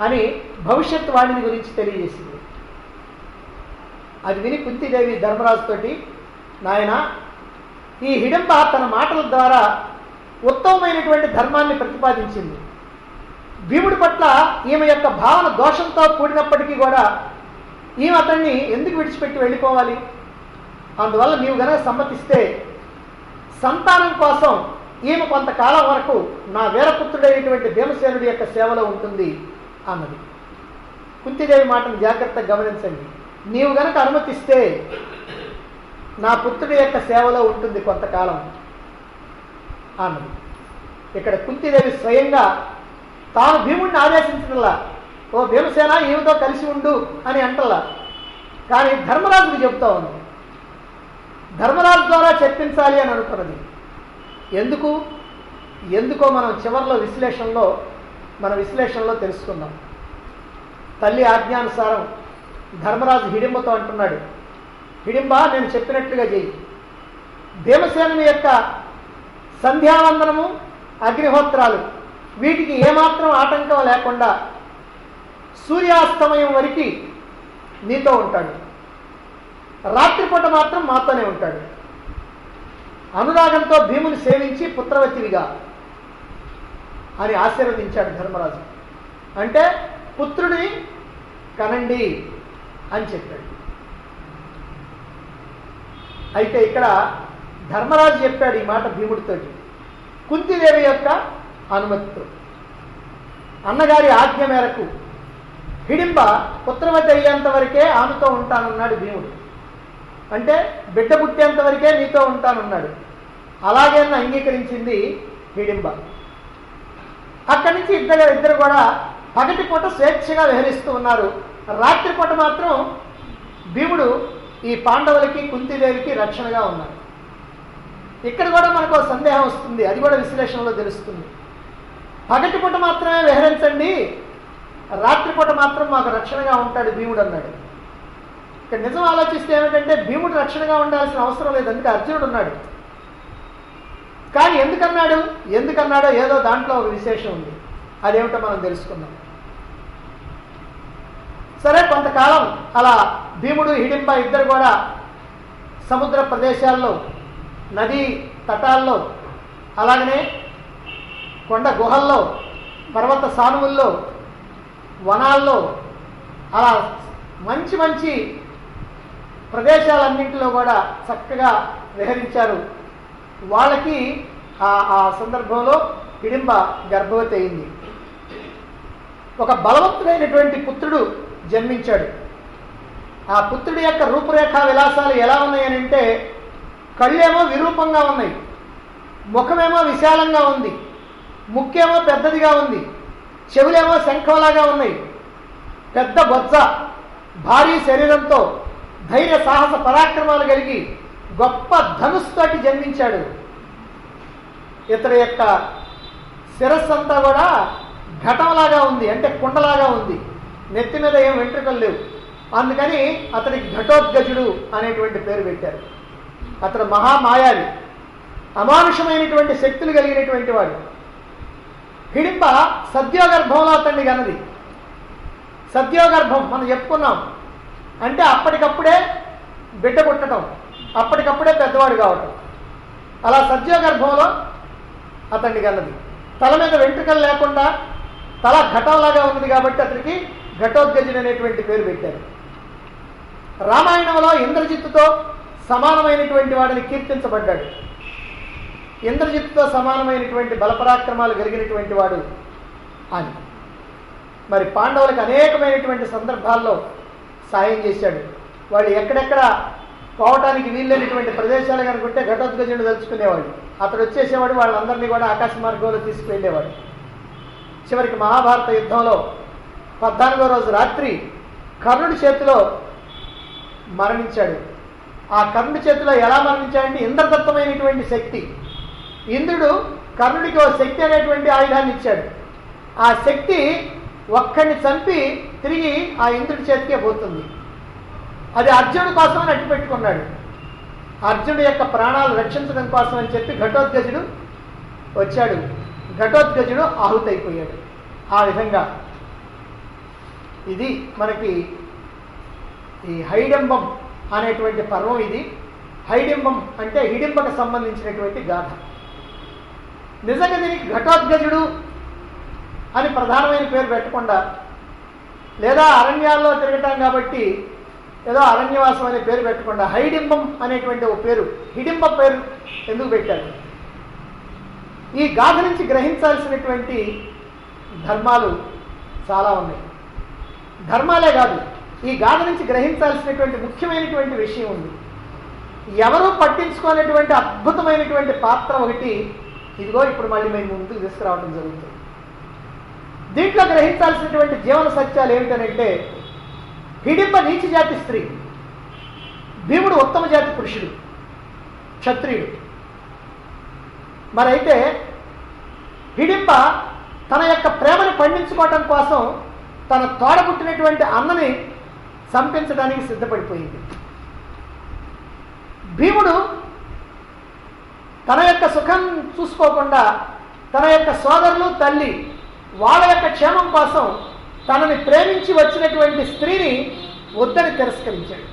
అని భవిష్యత్ వాణిని గురించి తెలియజేసింది అది విని కుంతిదేవి ధర్మరాజుతోటి నాయన ఈ హిడింబ తన మాటల ద్వారా ఉత్తమమైనటువంటి ధర్మాన్ని ప్రతిపాదించింది భీముడి పట్ల ఈమె యొక్క భావన దోషంతో కూడినప్పటికీ కూడా ఈమె అతన్ని ఎందుకు విడిచిపెట్టి వెళ్ళిపోవాలి అందువల్ల నీవు గనక సమ్మతిస్తే సంతానం కోసం ఈమె కొంతకాలం వరకు నా వీరపుత్రుడైనటువంటి భీమసేనుడి యొక్క సేవలో ఉంటుంది అన్నది కుంతిదేవి మాటను జాగ్రత్తగా గమనించండి నీవు గనక అనుమతిస్తే నా పుత్రుడి యొక్క సేవలో ఉంటుంది కొంతకాలం అన్నది ఇక్కడ కుంతిదేవి స్వయంగా తాను భీముడిని ఆదేశించడంలా ఓ భీమసేన ఈమెతో కలిసి ఉండు అని అంటల్లా కానీ ధర్మరాజుకి చెబుతా ఉంది ధర్మరాజు ద్వారా చెప్పించాలి అని అనుకున్నది ఎందుకు ఎందుకో మనం చివరిలో విశ్లేషణలో మన విశ్లేషణలో తెలుసుకుందాం తల్లి ఆజ్ఞానుసారం ధర్మరాజు హిడింబతో అంటున్నాడు హిడింబ నేను చెప్పినట్లుగా చెయ్యి భీమసేనుని యొక్క సంధ్యావందనము అగ్నిహోత్రాలు వీటికి ఏమాత్రం ఆటంకం లేకుండా సూర్యాస్తమయం వరకు నీతో ఉంటాడు రాత్రిపూట మాత్రం మాతోనే ఉంటాడు అనురాగంతో భీముని సేవించి పుత్రవతివిగా అని ఆశీర్వదించాడు ధర్మరాజు అంటే పుత్రుడిని కనండి అని చెప్పాడు అయితే ఇక్కడ ధర్మరాజు చెప్పాడు ఈ మాట భీముడితోటి కుంతిదేవి యొక్క అనుమతితో అన్నగారి ఆజ్ఞ మేరకు హిడింబ పుత్రవతి అయ్యేంత వరకే ఆమెతో ఉంటానన్నాడు భీముడు అంటే బిడ్డ పుట్టేంత వరకే నీతో ఉంటానన్నాడు అలాగే అని అంగీకరించింది హిడింబ అక్కడి నుంచి ఇద్దరు ఇద్దరు కూడా పగటి పూట స్వేచ్ఛగా విహరిస్తూ ఉన్నారు రాత్రి పూట మాత్రం భీముడు ఈ పాండవులకి కుంతిదేవికి రక్షణగా ఉన్నారు ఇక్కడ కూడా మనకు ఒక సందేహం వస్తుంది అది కూడా విశ్లేషణలో తెలుస్తుంది పగటి పూట మాత్రమే విహరించండి రాత్రిపూట మాత్రం మాకు రక్షణగా ఉంటాడు భీముడు అన్నాడు ఇక్కడ నిజం ఆలోచిస్తే ఏమిటంటే భీముడు రక్షణగా ఉండాల్సిన అవసరం లేదు అందుకే అర్జునుడు ఉన్నాడు కానీ ఎందుకన్నాడు ఎందుకన్నాడో ఏదో దాంట్లో ఒక విశేషం ఉంది అదేమిటో మనం తెలుసుకుందాం సరే కొంతకాలం అలా భీముడు హిడింబ ఇద్దరు కూడా సముద్ర ప్రదేశాల్లో నదీ తటాల్లో అలాగనే కొండ గుహల్లో పర్వత సానువుల్లో వనాల్లో అలా మంచి మంచి ప్రదేశాలన్నింటిలో కూడా చక్కగా విహరించారు వాళ్ళకి ఆ ఆ సందర్భంలో హిడింబ గర్భవతి అయింది ఒక బలవంతుడైనటువంటి పుత్రుడు జన్మించాడు ఆ పుత్రుడి యొక్క రూపురేఖ విలాసాలు ఎలా ఉన్నాయనంటే కళ్ళేమో విరూపంగా ఉన్నాయి ముఖమేమో విశాలంగా ఉంది ముక్కేమో పెద్దదిగా ఉంది చెవులేమో శంఖంలాగా ఉన్నాయి పెద్ద బొజ్జ భారీ శరీరంతో ధైర్య సాహస పరాక్రమాలు కలిగి గొప్ప ధనుస్తోటి జన్మించాడు ఇతని యొక్క శిరస్సు అంతా కూడా ఘటంలాగా ఉంది అంటే కుండలాగా ఉంది నెత్తి మీద ఏం వెంట్రుకలు లేవు అందుకని అతనికి ఘటోద్గజుడు అనేటువంటి పేరు పెట్టారు అతను మహామాయావి అమానుషమైనటువంటి శక్తులు కలిగినటువంటి వాడు హిడింబ సద్యోగర్భంలో అతన్ని గన్నది సద్యోగర్భం మనం చెప్పుకున్నాం అంటే అప్పటికప్పుడే బిడ్డ పుట్టడం అప్పటికప్పుడే పెద్దవాడు కావటం అలా సద్యోగర్భంలో అతన్ని గన్నది తల మీద వెంట్రుకలు లేకుండా తల ఘటంలాగా ఉన్నది కాబట్టి అతనికి ఘటోద్గజుడు అనేటువంటి పేరు పెట్టారు రామాయణంలో ఇంద్రజిత్తుతో సమానమైనటువంటి వాడిని కీర్తించబడ్డాడు ఇంద్రజిత్తుతో సమానమైనటువంటి బలపరాక్రమాలు కలిగినటువంటి వాడు అని మరి పాండవులకు అనేకమైనటువంటి సందర్భాల్లో సాయం చేశాడు వాళ్ళు ఎక్కడెక్కడ పోవటానికి వీల్లేనటువంటి ప్రదేశాలు కనుకుంటే ఘటోద్గజుడు తలుచుకునేవాడు అతడు వచ్చేసేవాడు వాళ్ళందరినీ కూడా ఆకాశ మార్గంలో తీసుకువెళ్ళేవాడు చివరికి మహాభారత యుద్ధంలో పద్నాలుగో రోజు రాత్రి కర్ణుడి చేతిలో మరణించాడు ఆ కర్ణుడి చేతిలో ఎలా మరణించాడంటే ఇంద్రదత్తమైనటువంటి శక్తి ఇంద్రుడు కర్ణుడికి ఓ శక్తి అనేటువంటి ఆయుధాన్ని ఇచ్చాడు ఆ శక్తి ఒక్కడిని చంపి తిరిగి ఆ ఇంద్రుడి చేతికే పోతుంది అది అర్జునుడి కోసం అట్టు పెట్టుకున్నాడు అర్జునుడి యొక్క ప్రాణాలు రక్షించడం కోసం అని చెప్పి ఘటోద్గజుడు వచ్చాడు ఘటోద్గజుడు ఆహుతైపోయాడు ఆ విధంగా ఇది మనకి ఈ హైడింబం అనేటువంటి పర్వం ఇది హైడింబం అంటే హిడింబకు సంబంధించినటువంటి గాథ నిజంగా దీనికి ఘటోద్గజుడు అని ప్రధానమైన పేరు పెట్టకుండా లేదా అరణ్యాల్లో తిరగటం కాబట్టి ఏదో అరణ్యవాసం అనే పేరు పెట్టకుండా హైడింబం అనేటువంటి ఒక పేరు హిడింబ పేరు ఎందుకు పెట్టారు ఈ గాథ నుంచి గ్రహించాల్సినటువంటి ధర్మాలు చాలా ఉన్నాయి ధర్మాలే కాదు ఈ గాథ నుంచి గ్రహించాల్సినటువంటి ముఖ్యమైనటువంటి విషయం ఉంది ఎవరూ పట్టించుకోనటువంటి అద్భుతమైనటువంటి పాత్ర ఒకటి ఇదిగో ఇప్పుడు మళ్ళీ మేము ముందుకు తీసుకురావడం జరుగుతుంది దీంట్లో గ్రహించాల్సినటువంటి జీవన సత్యాలు ఏమిటనంటే హిడింబ నీచ జాతి స్త్రీ భీముడు ఉత్తమ జాతి పురుషుడు క్షత్రియుడు మరైతే హిడింబ తన యొక్క ప్రేమను పండించుకోవటం కోసం తన తోడబుట్టినటువంటి అన్నని చంపించడానికి సిద్ధపడిపోయింది భీముడు తన యొక్క సుఖం చూసుకోకుండా తన యొక్క సోదరులు తల్లి వాళ్ళ యొక్క క్షేమం కోసం తనని ప్రేమించి వచ్చినటువంటి స్త్రీని వద్దని తిరస్కరించాడు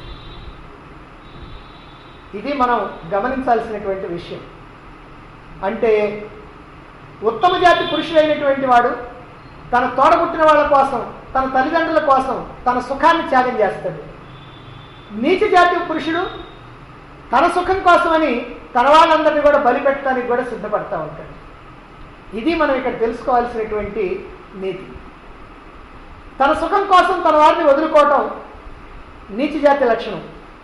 ఇది మనం గమనించాల్సినటువంటి విషయం అంటే ఉత్తమ జాతి పురుషుడైనటువంటి వాడు తన తోడబుట్టిన వాళ్ళ కోసం తన తల్లిదండ్రుల కోసం తన సుఖాన్ని త్యాగం చేస్తాడు నీచ జాతి పురుషుడు తన సుఖం కోసమని తన వాళ్ళందరినీ కూడా బలిపెట్టడానికి కూడా సిద్ధపడతా ఉంటాడు ఇది మనం ఇక్కడ తెలుసుకోవాల్సినటువంటి నీతి తన సుఖం కోసం తన వారిని వదులుకోవటం నీచ జాతి లక్షణం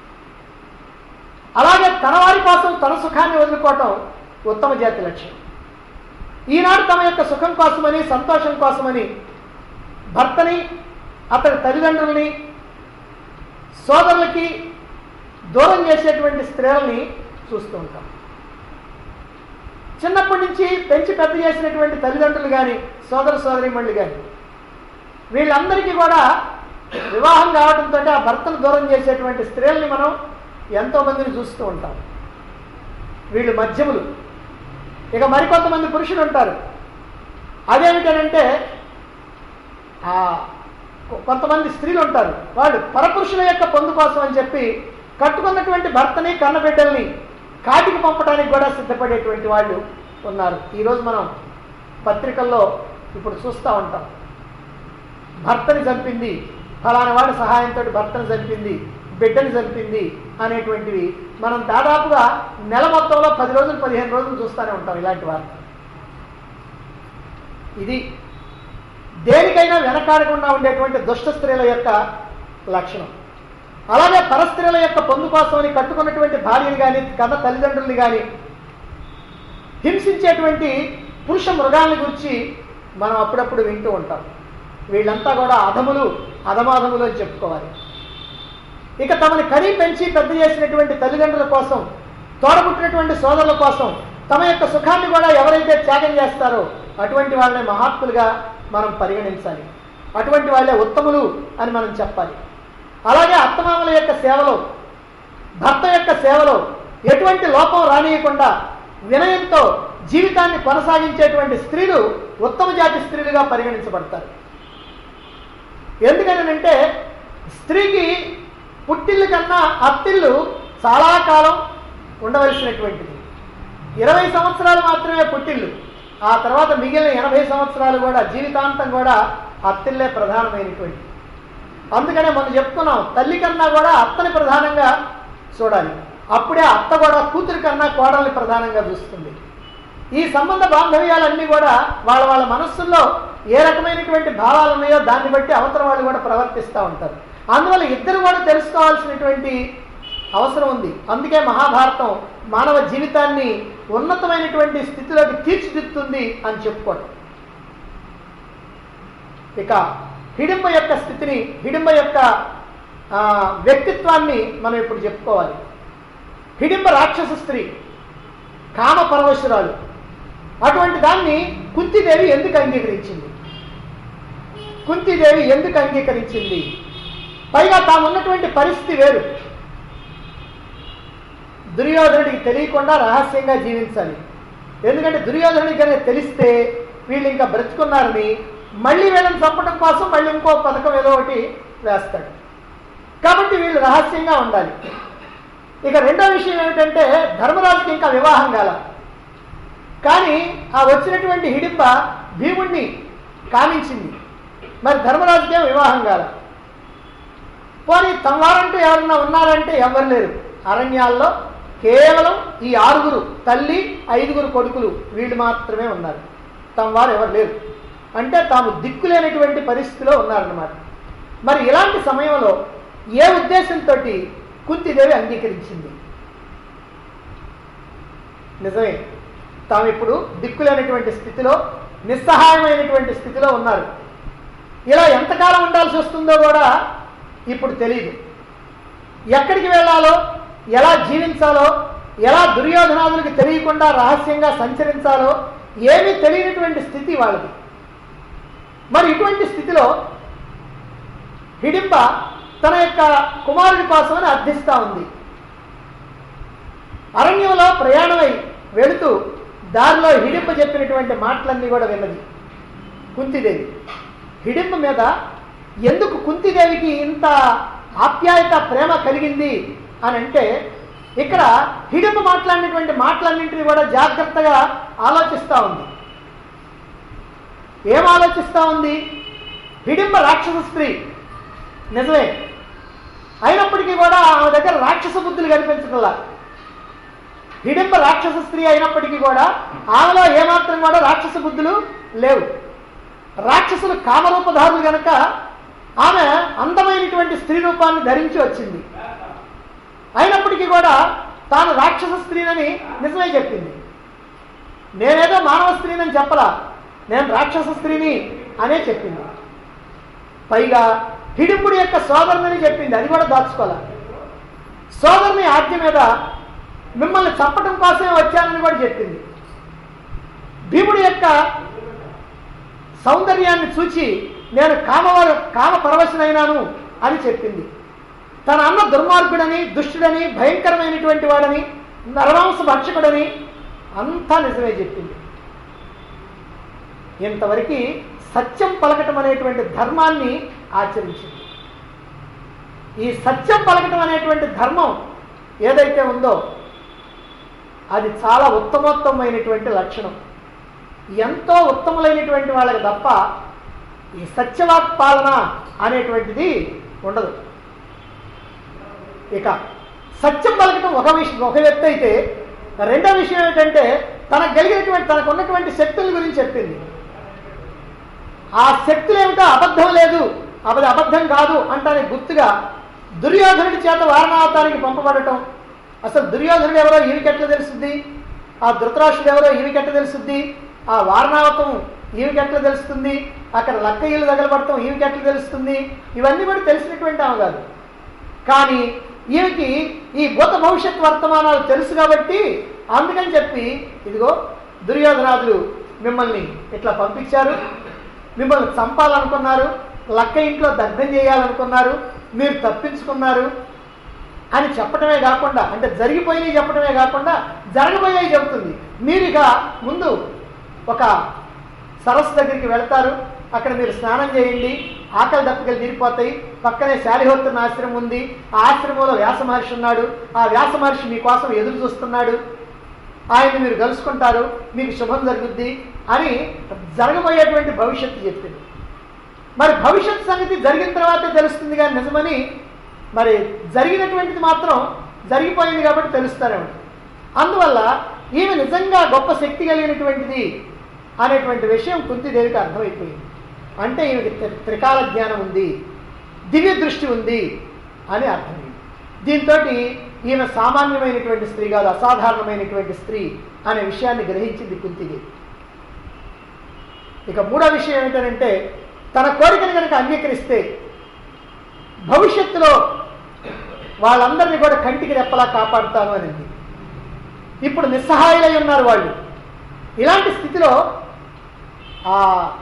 అలాగే తన వారి కోసం తన సుఖాన్ని వదులుకోవటం ఉత్తమ జాతి లక్షణం ఈనాడు తమ యొక్క సుఖం కోసమని సంతోషం కోసమని భర్తని అతని తల్లిదండ్రుల్ని సోదరులకి దూరం చేసేటువంటి స్త్రీలని చూస్తూ ఉంటాం చిన్నప్పటి నుంచి పెంచి పెద్ద చేసినటువంటి తల్లిదండ్రులు కానీ సోదర సోదరిమణులు కానీ వీళ్ళందరికీ కూడా వివాహం కావడంతో ఆ భర్తను దూరం చేసేటువంటి స్త్రీలని మనం ఎంతో మందిని చూస్తూ ఉంటాం వీళ్ళు మధ్యములు ఇక మరికొంతమంది పురుషులు ఉంటారు అదేమిటనంటే ఆ కొ- కొంతమంది స్త్రీలు ఉంటారు వాళ్ళు పరపురుషుల యొక్క పొందు కోసం అని చెప్పి కట్టుకున్నటువంటి భర్తని కన్నబిడ్డల్ని కాటికి పంపడానికి కూడా సిద్ధపడేటువంటి వాళ్ళు ఉన్నారు ఈరోజు మనం పత్రికల్లో ఇప్పుడు చూస్తూ ఉంటాం భర్తని చంపింది ఫలానా వాడి సహాయంతో భర్తను చంపింది బిడ్డని చంపింది అనేటువంటివి మనం దాదాపుగా నెల మొత్తంలో పది రోజులు పదిహేను రోజులు చూస్తూనే ఉంటాం ఇలాంటి వార్త ఇది దేనికైనా వెనకాడకుండా ఉండేటువంటి దుష్ట స్త్రీల యొక్క లక్షణం అలాగే పరస్త్రీల యొక్క పొందు కోసమని కట్టుకున్నటువంటి భార్యని కానీ కథ తల్లిదండ్రుల్ని కానీ హింసించేటువంటి పురుష మృగాల్ని గురించి మనం అప్పుడప్పుడు వింటూ ఉంటాం వీళ్ళంతా కూడా అధములు అధమాధములు అని చెప్పుకోవాలి ఇక తమని కనీ పెంచి పెద్ద చేసినటువంటి తల్లిదండ్రుల కోసం తోడబుట్టినటువంటి సోదరుల కోసం తమ యొక్క సుఖాన్ని కూడా ఎవరైతే త్యాగం చేస్తారో అటువంటి వాళ్ళని మహాత్ములుగా మనం పరిగణించాలి అటువంటి వాళ్ళే ఉత్తములు అని మనం చెప్పాలి అలాగే అత్తమామల యొక్క సేవలో భర్త యొక్క సేవలో ఎటువంటి లోపం రానియకుండా వినయంతో జీవితాన్ని కొనసాగించేటువంటి స్త్రీలు ఉత్తమ జాతి స్త్రీలుగా పరిగణించబడతారు ఎందుకనంటే స్త్రీకి పుట్టిల్లు కన్నా అత్తిల్లు చాలా కాలం ఉండవలసినటువంటిది ఇరవై సంవత్సరాలు మాత్రమే పుట్టిల్లు ఆ తర్వాత మిగిలిన ఎనభై సంవత్సరాలు కూడా జీవితాంతం కూడా అత్తిల్లే ప్రధానమైనటువంటి అందుకనే మనం చెప్పుకున్నాం తల్లి కన్నా కూడా అత్తని ప్రధానంగా చూడాలి అప్పుడే అత్త కూడా కూతురి కన్నా కోడల్ని ప్రధానంగా చూస్తుంది ఈ సంబంధ బాంధవ్యాలన్నీ కూడా వాళ్ళ వాళ్ళ మనస్సుల్లో ఏ రకమైనటువంటి భావాలు ఉన్నాయో దాన్ని బట్టి అవతల వాళ్ళు కూడా ప్రవర్తిస్తూ ఉంటారు అందువల్ల ఇద్దరు కూడా తెలుసుకోవాల్సినటువంటి అవసరం ఉంది అందుకే మహాభారతం మానవ జీవితాన్ని ఉన్నతమైనటువంటి స్థితిలోకి తీర్చిదిద్దుతుంది అని చెప్పుకోవటం ఇక హిడింబ యొక్క స్థితిని హిడింబ యొక్క ఆ, వ్యక్తిత్వాన్ని మనం ఇప్పుడు చెప్పుకోవాలి హిడింబ రాక్షస స్త్రీ కామ పరవశురాలు అటువంటి దాన్ని కుంతిదేవి ఎందుకు అంగీకరించింది కుంతిదేవి ఎందుకు అంగీకరించింది పైగా తాము ఉన్నటువంటి పరిస్థితి వేరు దుర్యోధనుడికి తెలియకుండా రహస్యంగా జీవించాలి ఎందుకంటే దుర్యోధనుడికి కనుక తెలిస్తే వీళ్ళు ఇంకా బ్రతుకున్నారని మళ్ళీ వీళ్ళని చంపడం కోసం మళ్ళీ ఇంకో పథకం ఏదో ఒకటి వేస్తాడు కాబట్టి వీళ్ళు రహస్యంగా ఉండాలి ఇక రెండో విషయం ఏమిటంటే ధర్మరాజుకి ఇంకా వివాహం కాల కానీ ఆ వచ్చినటువంటి హిడింబ భీముణ్ణి కామించింది మరి ధర్మరాజుకే వివాహం కాల పోనీ తమవారంటూ ఎవరన్నా ఉన్నారంటే ఎవరు లేరు అరణ్యాల్లో కేవలం ఈ ఆరుగురు తల్లి ఐదుగురు కొడుకులు వీళ్ళు మాత్రమే ఉన్నారు తమవారు ఎవరు లేరు అంటే తాము దిక్కులేనటువంటి పరిస్థితిలో ఉన్నారన్నమాట మరి ఇలాంటి సమయంలో ఏ ఉద్దేశంతో కుంతిదేవి అంగీకరించింది నిజమే తాము ఇప్పుడు దిక్కులేనటువంటి స్థితిలో నిస్సహాయమైనటువంటి స్థితిలో ఉన్నారు ఇలా ఎంతకాలం ఉండాల్సి వస్తుందో కూడా ఇప్పుడు తెలియదు ఎక్కడికి వెళ్ళాలో ఎలా జీవించాలో ఎలా దుర్యోధనాదులకు తెలియకుండా రహస్యంగా సంచరించాలో ఏమీ తెలియనటువంటి స్థితి వాళ్ళది మరి ఇటువంటి స్థితిలో హిడింబ తన యొక్క కుమారుడి కోసమని అర్థిస్తూ ఉంది అరణ్యంలో ప్రయాణమై వెళుతూ దారిలో హిడింబ చెప్పినటువంటి మాటలన్నీ కూడా విన్నది కుంతిదేవి హిడింబ మీద ఎందుకు కుంతిదేవికి ఇంత ఆప్యాయత ప్రేమ కలిగింది అని అంటే ఇక్కడ హిడింబ మాట్లాడినటువంటి మాటలన్నింటినీ కూడా జాగ్రత్తగా ఆలోచిస్తూ ఉంది ఏం ఆలోచిస్తూ ఉంది హిడింబ రాక్షస స్త్రీ నిజమే అయినప్పటికీ కూడా ఆమె దగ్గర రాక్షస బుద్ధులు కనిపించగల హిడింబ రాక్షస స్త్రీ అయినప్పటికీ కూడా ఆమెలో ఏమాత్రం కూడా రాక్షస బుద్ధులు లేవు రాక్షసులు కామరూపధారులు గనక ఆమె అందమైనటువంటి స్త్రీ రూపాన్ని ధరించి వచ్చింది అయినప్పటికీ కూడా తాను రాక్షస స్త్రీనని నిజమే చెప్పింది నేనేదో మానవ స్త్రీనని చెప్పలా నేను రాక్షస స్త్రీని అనే చెప్పింది పైగా హిడింపుడి యొక్క సోదరుని చెప్పింది అది కూడా దాచుకోలే సోదరుని ఆజ్ఞ మీద మిమ్మల్ని చంపటం కోసమే వచ్చానని కూడా చెప్పింది భీముడి యొక్క సౌందర్యాన్ని చూచి నేను కామ కామ పరవశనైనాను అని చెప్పింది తన అన్న దుర్మార్గుడని దుష్టుడని భయంకరమైనటువంటి వాడని నరమాంస భక్షకుడని అంతా నిజమే చెప్పింది ఇంతవరకు సత్యం పలకటం అనేటువంటి ధర్మాన్ని ఆచరించింది ఈ సత్యం పలకటం అనేటువంటి ధర్మం ఏదైతే ఉందో అది చాలా ఉత్తమోత్తమైనటువంటి లక్షణం ఎంతో ఉత్తములైనటువంటి వాళ్ళకి తప్ప ఈ సత్యవాక్ పాలన అనేటువంటిది ఉండదు ఇక సత్యం పలకటం ఒక విషయం ఒక వ్యక్తి అయితే రెండో విషయం ఏమిటంటే తనకు కలిగినటువంటి తనకు ఉన్నటువంటి శక్తుల గురించి చెప్పింది ఆ శక్తులు ఏమిటో అబద్ధం లేదు అది అబద్ధం కాదు అంటానికి గుర్తుగా దుర్యోధనుడి చేత వారణావతానికి పంపబడటం అసలు దుర్యోధనుడు ఎవరో ఈవికెట్లా తెలుస్తుంది ఆ ధృతరాష్ట్రుడు ఎవరో ఈవికెట్ల తెలుస్తుంది ఆ వారణావతం ఈవికెట్లా తెలుస్తుంది అక్కడ లక్క ఇల్లు తగలబడటం ఈవికెట్లా తెలుస్తుంది ఇవన్నీ కూడా తెలిసినటువంటి ఆమె కాదు కానీ ఈమెకి ఈ భూత భవిష్యత్ వర్తమానాలు తెలుసు కాబట్టి అందుకని చెప్పి ఇదిగో దుర్యోధనాదులు మిమ్మల్ని ఇట్లా పంపించారు మిమ్మల్ని చంపాలనుకున్నారు లక్క ఇంట్లో దగ్ధం చేయాలనుకున్నారు మీరు తప్పించుకున్నారు అని చెప్పటమే కాకుండా అంటే జరిగిపోయినవి చెప్పటమే కాకుండా జరగబోయేవి చెబుతుంది మీరు ఇక ముందు ఒక సరస్సు దగ్గరికి వెళ్తారు అక్కడ మీరు స్నానం చేయండి ఆకలి దప్పికలు తీరిపోతాయి పక్కనే శాలిహోత్రుని ఆశ్రమం ఉంది ఆ ఆశ్రమంలో వ్యాస మహర్షి ఉన్నాడు ఆ వ్యాస మహర్షి మీకోసం ఎదురు చూస్తున్నాడు ఆయన మీరు కలుసుకుంటారు మీకు శుభం జరుగుద్ది అని జరగబోయేటువంటి భవిష్యత్తు చెప్పింది మరి భవిష్యత్ సంగతి జరిగిన తర్వాతే తెలుస్తుంది కానీ నిజమని మరి జరిగినటువంటిది మాత్రం జరిగిపోయింది కాబట్టి తెలుస్తారేమో అందువల్ల ఈమె నిజంగా గొప్ప శక్తి కలిగినటువంటిది అనేటువంటి విషయం కుంతిదేవికి అర్థమైపోయింది అంటే ఈమెకి త్రి- త్రికాల జ్ఞానం ఉంది దివ్య దృష్టి ఉంది అని అర్థమైంది దీంతో ఈమె సామాన్యమైనటువంటి స్త్రీ కాదు అసాధారణమైనటువంటి స్త్రీ అనే విషయాన్ని గ్రహించింది కుంతిదేవి ఇక మూడో విషయం ఏమిటంటే తన కోరికను కనుక అంగీకరిస్తే భవిష్యత్తులో వాళ్ళందరినీ కూడా కంటికి రెప్పలా కాపాడుతాను అనింది ఇప్పుడు నిస్సహాయులై ఉన్నారు వాళ్ళు ఇలాంటి స్థితిలో ఆ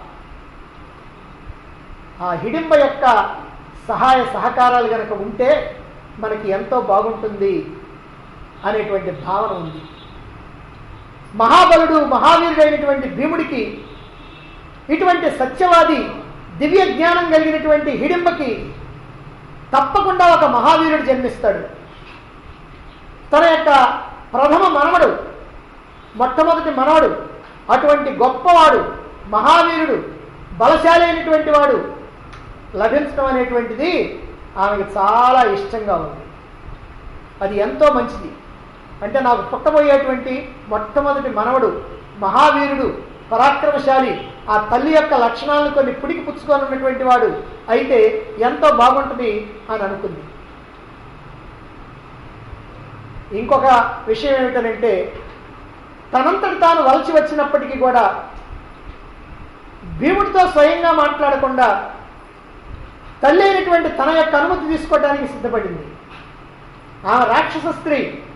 ఆ హిడింబ యొక్క సహాయ సహకారాలు కనుక ఉంటే మనకి ఎంతో బాగుంటుంది అనేటువంటి భావన ఉంది మహాబలుడు మహావీరుడైనటువంటి భీముడికి ఇటువంటి సత్యవాది దివ్య జ్ఞానం కలిగినటువంటి హిడింబకి తప్పకుండా ఒక మహావీరుడు జన్మిస్తాడు తన యొక్క ప్రథమ మనవడు మొట్టమొదటి మనవడు అటువంటి గొప్పవాడు మహావీరుడు బలశాలి అయినటువంటి వాడు లభించడం అనేటువంటిది ఆమెకు చాలా ఇష్టంగా ఉంది అది ఎంతో మంచిది అంటే నాకు పుట్టబోయేటువంటి మొట్టమొదటి మనవడు మహావీరుడు పరాక్రమశాలి ఆ తల్లి యొక్క లక్షణాలను కొన్ని పుడికి పుచ్చుకొని ఉన్నటువంటి వాడు అయితే ఎంతో బాగుంటుంది అని అనుకుంది ఇంకొక విషయం ఏమిటనంటే తనంతటి తాను వలసి వచ్చినప్పటికీ కూడా భీముడితో స్వయంగా మాట్లాడకుండా తల్లి అయినటువంటి తన యొక్క అనుమతి తీసుకోవడానికి సిద్ధపడింది ఆమె రాక్షస స్త్రీ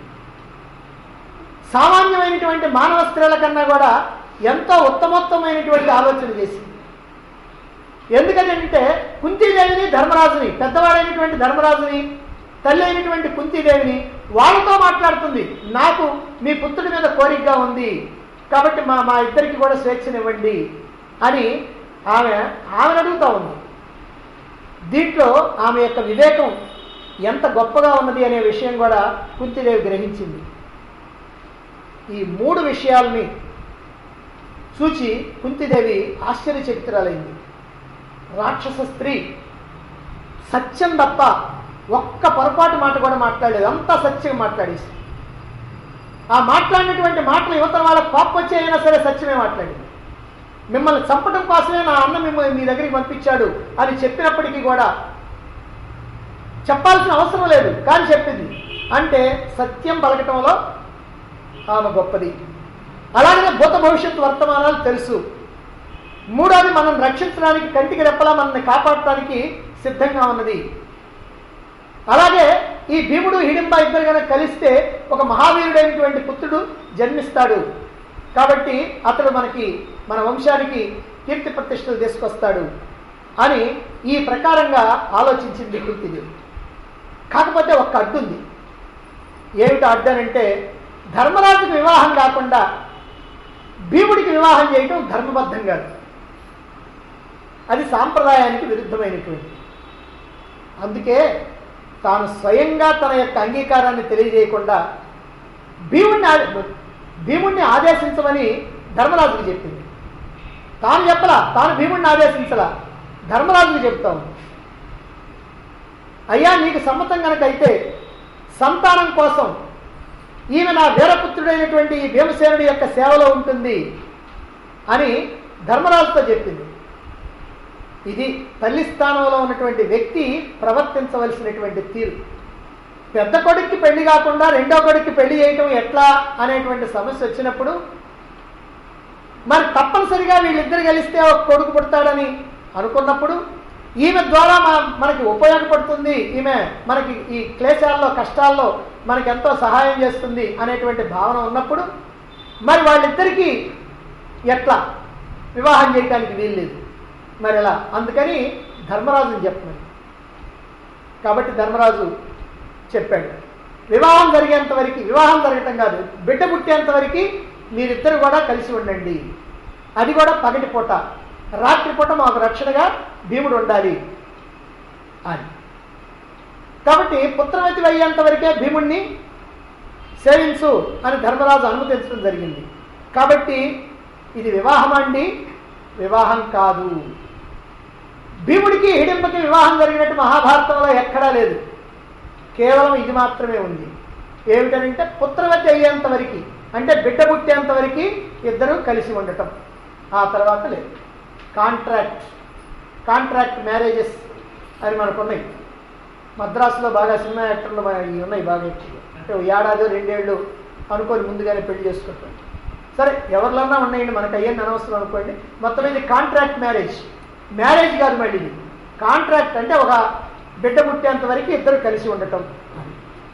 సామాన్యమైనటువంటి మానవ స్త్రీల కన్నా కూడా ఎంతో ఉత్తమోత్తమైనటువంటి ఆలోచన చేసింది ఎందుకంటే కుంతీదేవిని ధర్మరాజుని పెద్దవాడైనటువంటి ధర్మరాజుని తల్లి అయినటువంటి కుంతీదేవిని వాళ్ళతో మాట్లాడుతుంది నాకు మీ పుత్రుడి మీద కోరికగా ఉంది కాబట్టి మా మా ఇద్దరికి కూడా స్వేచ్ఛనివ్వండి అని ఆమె ఆమెను అడుగుతా ఉంది దీంట్లో ఆమె యొక్క వివేకం ఎంత గొప్పగా ఉన్నది అనే విషయం కూడా కుంతిదేవి గ్రహించింది ఈ మూడు విషయాల్ని చూచి కుంతిదేవి ఆశ్చర్యచకితురాలైంది రాక్షస స్త్రీ సత్యం తప్ప ఒక్క పొరపాటు మాట కూడా మాట్లాడలేదు అంతా సత్యం మాట్లాడేసి ఆ మాట్లాడినటువంటి మాటలు యువతల వాళ్ళ కోపం వచ్చి అయినా సరే సత్యమే మాట్లాడింది మిమ్మల్ని చంపడం కోసమే నా అన్న మిమ్మల్ని మీ దగ్గరికి పంపించాడు అని చెప్పినప్పటికీ కూడా చెప్పాల్సిన అవసరం లేదు కానీ చెప్పింది అంటే సత్యం పలకటంలో ఆమె గొప్పది అలాగే భూత భవిష్యత్తు వర్తమానాలు తెలుసు మూడోది మనం రక్షించడానికి కంటికి రెప్పలా మనల్ని కాపాడటానికి సిద్ధంగా ఉన్నది అలాగే ఈ భీముడు హిడింబ ఇద్దరు కనుక కలిస్తే ఒక మహావీరుడైనటువంటి పుత్రుడు జన్మిస్తాడు కాబట్టి అతడు మనకి మన వంశానికి కీర్తి ప్రతిష్టలు తీసుకొస్తాడు అని ఈ ప్రకారంగా ఆలోచించింది కుంతిదేవి కాకపోతే ఒక్క అడ్డు ఉంది ఏమిటి అడ్డు అంటే ధర్మరాజుకి వివాహం కాకుండా భీముడికి వివాహం చేయటం ధర్మబద్ధం కాదు అది సాంప్రదాయానికి విరుద్ధమైనటువంటి అందుకే తాను స్వయంగా తన యొక్క అంగీకారాన్ని తెలియజేయకుండా భీముడిని ఆ- భీముడిని ఆదేశించమని ధర్మరాజుకి చెప్పింది తాను చెప్పలా తాను భీముడిని ఆదేశించలా ధర్మరాజుకి చెప్తాం అయ్యా నీకు సమ్మతం కనుకైతే సంతానం కోసం ఈమె నా వీరపుత్రుడైనటువంటి ఈ భీమసేనుడి యొక్క సేవలో ఉంటుంది అని ధర్మరాజుతో చెప్పింది ఇది తల్లి స్థానంలో ఉన్నటువంటి వ్యక్తి ప్రవర్తించవలసినటువంటి తీరు పెద్ద కొడుక్కి పెళ్లి కాకుండా రెండో కొడుక్కి పెళ్లి చేయటం ఎట్లా అనేటువంటి సమస్య వచ్చినప్పుడు మరి తప్పనిసరిగా వీళ్ళిద్దరు కలిస్తే ఒక కొడుకు పుడతాడని అనుకున్నప్పుడు ఈమె ద్వారా మన- మనకి ఉపయోగపడుతుంది ఈమె మనకి ఈ క్లేశాల్లో కష్టాల్లో మనకి ఎంతో సహాయం చేస్తుంది అనేటువంటి భావన ఉన్నప్పుడు మరి వాళ్ళిద్దరికీ ఎట్లా వివాహం చేయడానికి వీల్లేదు మరి ఎలా అందుకని ధర్మరాజుని చెప్పమని కాబట్టి ధర్మరాజు చెప్పాడు వివాహం జరిగేంత వరకు వివాహం జరగటం కాదు బిడ్డ పుట్టేంత వరకు మీరిద్దరు కూడా కలిసి ఉండండి అది కూడా పగటి పూట రాత్రిపూట మాకు రక్షణగా భీముడు ఉండాలి అని కాబట్టి పుత్రవతి అయ్యేంత వరకే భీముణ్ణి సేవించు అని ధర్మరాజు అనుమతించడం జరిగింది కాబట్టి ఇది వివాహం అండి వివాహం కాదు భీముడికి హిడింబకి వివాహం జరిగినట్టు మహాభారతంలో ఎక్కడా లేదు కేవలం ఇది మాత్రమే ఉంది ఏమిటనంటే పుత్రవతి అయ్యేంత వరకు అంటే బిడ్డ పుట్టేంత వరకు ఇద్దరు కలిసి ఉండటం ఆ తర్వాత లేదు కాంట్రాక్ట్ కాంట్రాక్ట్ మ్యారేజెస్ అని మనకు ఉన్నాయి మద్రాసులో బాగా సినిమా యాక్టర్లు బా- ఇవి ఉన్నాయి బాగా ఎక్కువ అంటే ఓ ఏడాది రెండేళ్ళు అనుకొని ముందుగానే పెళ్లి చేసుకుంటాం సరే ఎవరిలన్నా ఉన్నాయండి మనకు అయ్యింది అనవసరం అనుకోండి మొత్తం ఇది కాంట్రాక్ట్ మ్యారేజ్ మ్యారేజ్ కాదు మళ్ళీ ఇది కాంట్రాక్ట్ అంటే ఒక బిడ్డ పుట్టేంత వరకు ఇద్దరు కలిసి ఉండటం అని.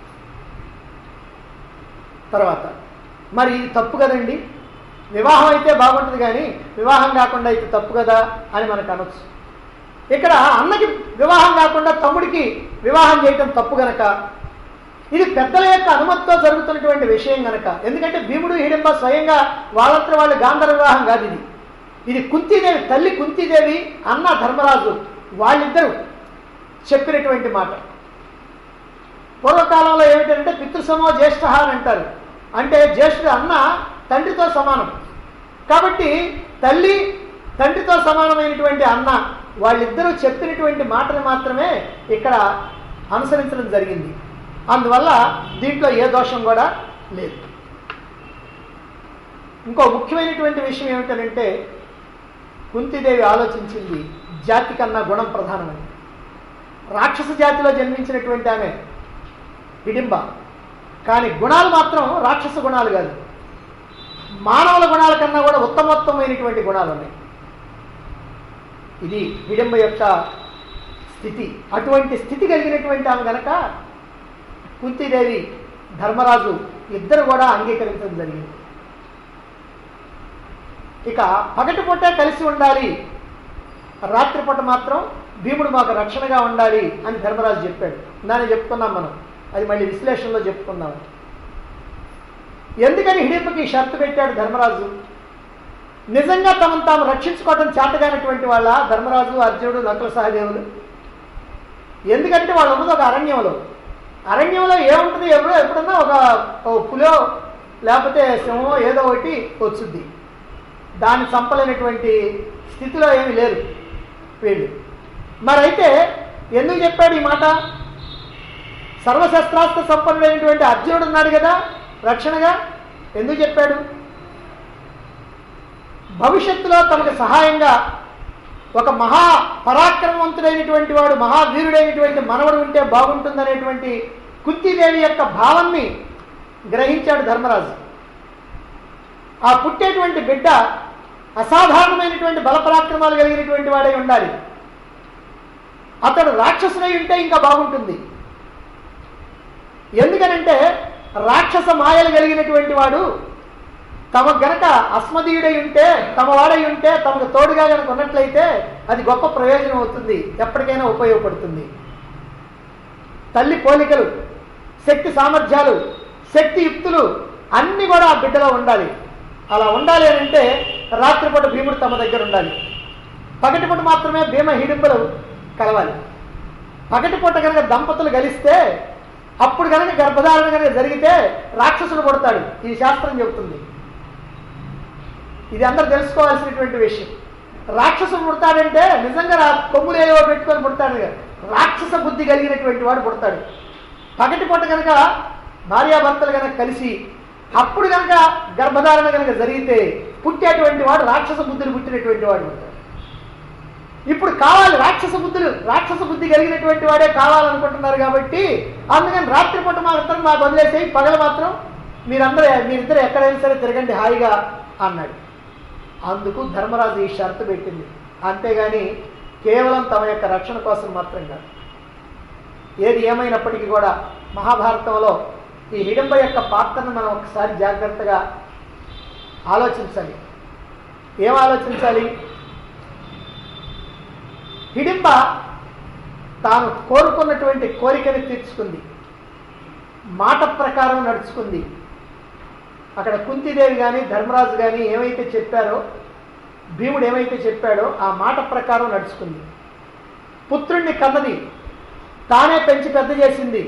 తర్వాత మరి ఇది తప్పు కదండి వివాహం అయితే బాగుంటుంది కానీ వివాహం కాకుండా అయితే తప్పు కదా అని మనకు అనొచ్చు ఇక్కడ అన్నకి వివాహం కాకుండా తమ్ముడికి వివాహం చేయటం తప్పు గనక ఇది పెద్దల యొక్క అనుమతితో జరుగుతున్నటువంటి విషయం గనక ఎందుకంటే భీముడు హిడింబ స్వయంగా వాళ్ళంతా వాళ్ళు గాంధర్వ వివాహం కాదు ఇది ఇది కుంతీదేవి తల్లి కుంతీదేవి అన్న ధర్మరాజు వాళ్ళిద్దరూ చెప్పినటువంటి మాట పూర్వకాలంలో ఏమిటంటే పితృసమో జ్యేష్ఠ అని అంటారు అంటే జ్యేష్ఠుడు అన్న తండ్రితో సమానం కాబట్టి తల్లి తండ్రితో సమానమైనటువంటి అన్న వాళ్ళిద్దరూ చెప్పినటువంటి మాటను మాత్రమే ఇక్కడ అనుసరించడం జరిగింది అందువల్ల దీంట్లో ఏ దోషం కూడా లేదు ఇంకో ముఖ్యమైనటువంటి విషయం ఏమిటంటే కుంతిదేవి ఆలోచించింది జాతి కన్నా గుణం ప్రధానమని రాక్షస జాతిలో జన్మించినటువంటి ఆమె హిడింబ కానీ గుణాలు మాత్రం రాక్షస గుణాలు కాదు మానవుల గుణాల కన్నా కూడా ఉత్తమోత్తమైనటువంటి గుణాలు ఉన్నాయి ఇది హిడింబ యొక్క స్థితి అటువంటి స్థితి కలిగినటువంటి ఆమె గనక కుంతిదేవి ధర్మరాజు ఇద్దరు కూడా అంగీకరించడం జరిగింది ఇక పగటిపూట కలిసి ఉండాలి రాత్రిపూట మాత్రం భీముడు మాకు రక్షణగా ఉండాలి అని ధర్మరాజు చెప్పాడు దాన్ని చెప్పుకున్నాం మనం అది మళ్ళీ విశ్లేషణలో చెప్పుకున్నాం ఎందుకని హిడింపకి షరతు పెట్టాడు ధర్మరాజు నిజంగా తమను తాము రక్షించుకోవడం చేతగానటువంటి వాళ్ళ ధర్మరాజు అర్జునుడు నకుల సహదేవులు ఎందుకంటే వాళ్ళు ఉన్నది ఒక అరణ్యంలో అరణ్యంలో ఏముంటుంది ఎప్పుడో ఎప్పుడన్నా ఒక ఓ పులో లేకపోతే సింహమో ఏదో ఒకటి వచ్చుద్ది దాన్ని చంపలేనటువంటి స్థితిలో ఏమి లేరు వీళ్ళు మరైతే ఎందుకు చెప్పాడు ఈ మాట సర్వశస్త్రాస్త్ర సంపన్నుడైనటువంటి అర్జునుడు ఉన్నాడు కదా రక్షణగా ఎందుకు చెప్పాడు భవిష్యత్తులో తమకు సహాయంగా ఒక మహా పరాక్రమవంతుడైనటువంటి వాడు మహావీరుడైనటువంటి మనవడు ఉంటే బాగుంటుందనేటువంటి కుంతిదేవి యొక్క భావాన్ని గ్రహించాడు ధర్మరాజు ఆ పుట్టేటువంటి బిడ్డ అసాధారణమైనటువంటి బలపరాక్రమాలు కలిగినటువంటి వాడై ఉండాలి అతడు రాక్షసుడై ఉంటే ఇంకా బాగుంటుంది ఎందుకనంటే రాక్షస మాయలు కలిగినటువంటి వాడు తమ గనక అస్మదీయుడై ఉంటే తమ వాడై ఉంటే తమకు తోడుగా గనక ఉన్నట్లయితే అది గొప్ప ప్రయోజనం అవుతుంది ఎప్పటికైనా ఉపయోగపడుతుంది తల్లి పోలికలు శక్తి సామర్థ్యాలు శక్తి యుక్తులు అన్నీ కూడా ఆ బిడ్డలో ఉండాలి అలా ఉండాలి అని అంటే రాత్రిపూట భీముడు తమ దగ్గర ఉండాలి పగటిపూట మాత్రమే భీమ హిడింపులు కలవాలి పగటిపూట కనుక దంపతులు కలిస్తే అప్పుడు కనుక గర్భధారణ కనుక జరిగితే రాక్షసుడు కొడతాడు ఈ శాస్త్రం చెబుతుంది ఇది అందరు తెలుసుకోవాల్సినటువంటి విషయం రాక్షసుడు పుడతాడంటే నిజంగా రా కొమ్ములు ఏవో పెట్టుకొని పుడతాడు కదా. రాక్షస బుద్ధి కలిగినటువంటి వాడు పుడతాడు పగటి పూట కనుక భార్యాభర్తలు కనుక కలిసి అప్పుడు కనుక గర్భధారణ కనుక జరిగితే పుట్టేటువంటి వాడు రాక్షస బుద్ధులు పుట్టినటువంటి వాడు పుడతాడు ఇప్పుడు కావాలి రాక్షస బుద్ధులు రాక్షస బుద్ధి కలిగినటువంటి వాడే కావాలనుకుంటున్నారు కాబట్టి అందుకని రాత్రిపూట మాత్రం మాకు వదిలేసేయి పగలు మాత్రం మీరందరూ మీరిద్దరు ఎక్కడైనా సరే తిరగండి హాయిగా అన్నాడు అందుకు ధర్మరాజు ఈ షరతు పెట్టింది అంతేగాని కేవలం తమ యొక్క రక్షణ కోసం మాత్రం కాదు ఏది ఏమైనప్పటికీ కూడా మహాభారతంలో ఈ హిడింబ యొక్క పాత్రను మనం ఒకసారి జాగ్రత్తగా ఆలోచించాలి ఏం ఆలోచించాలి హిడింబ తాను కోరుకున్నటువంటి కోరికని తీర్చుకుంది మాట ప్రకారం నడుచుకుంది అక్కడ కుంతిదేవి కానీ ధర్మరాజు కానీ ఏమైతే చెప్పారో భీముడు ఏమైతే చెప్పాడో ఆ మాట ప్రకారం నడుచుకుంది పుత్రుణ్ణి కన్నది తానే పెంచి పెద్ద చేసింది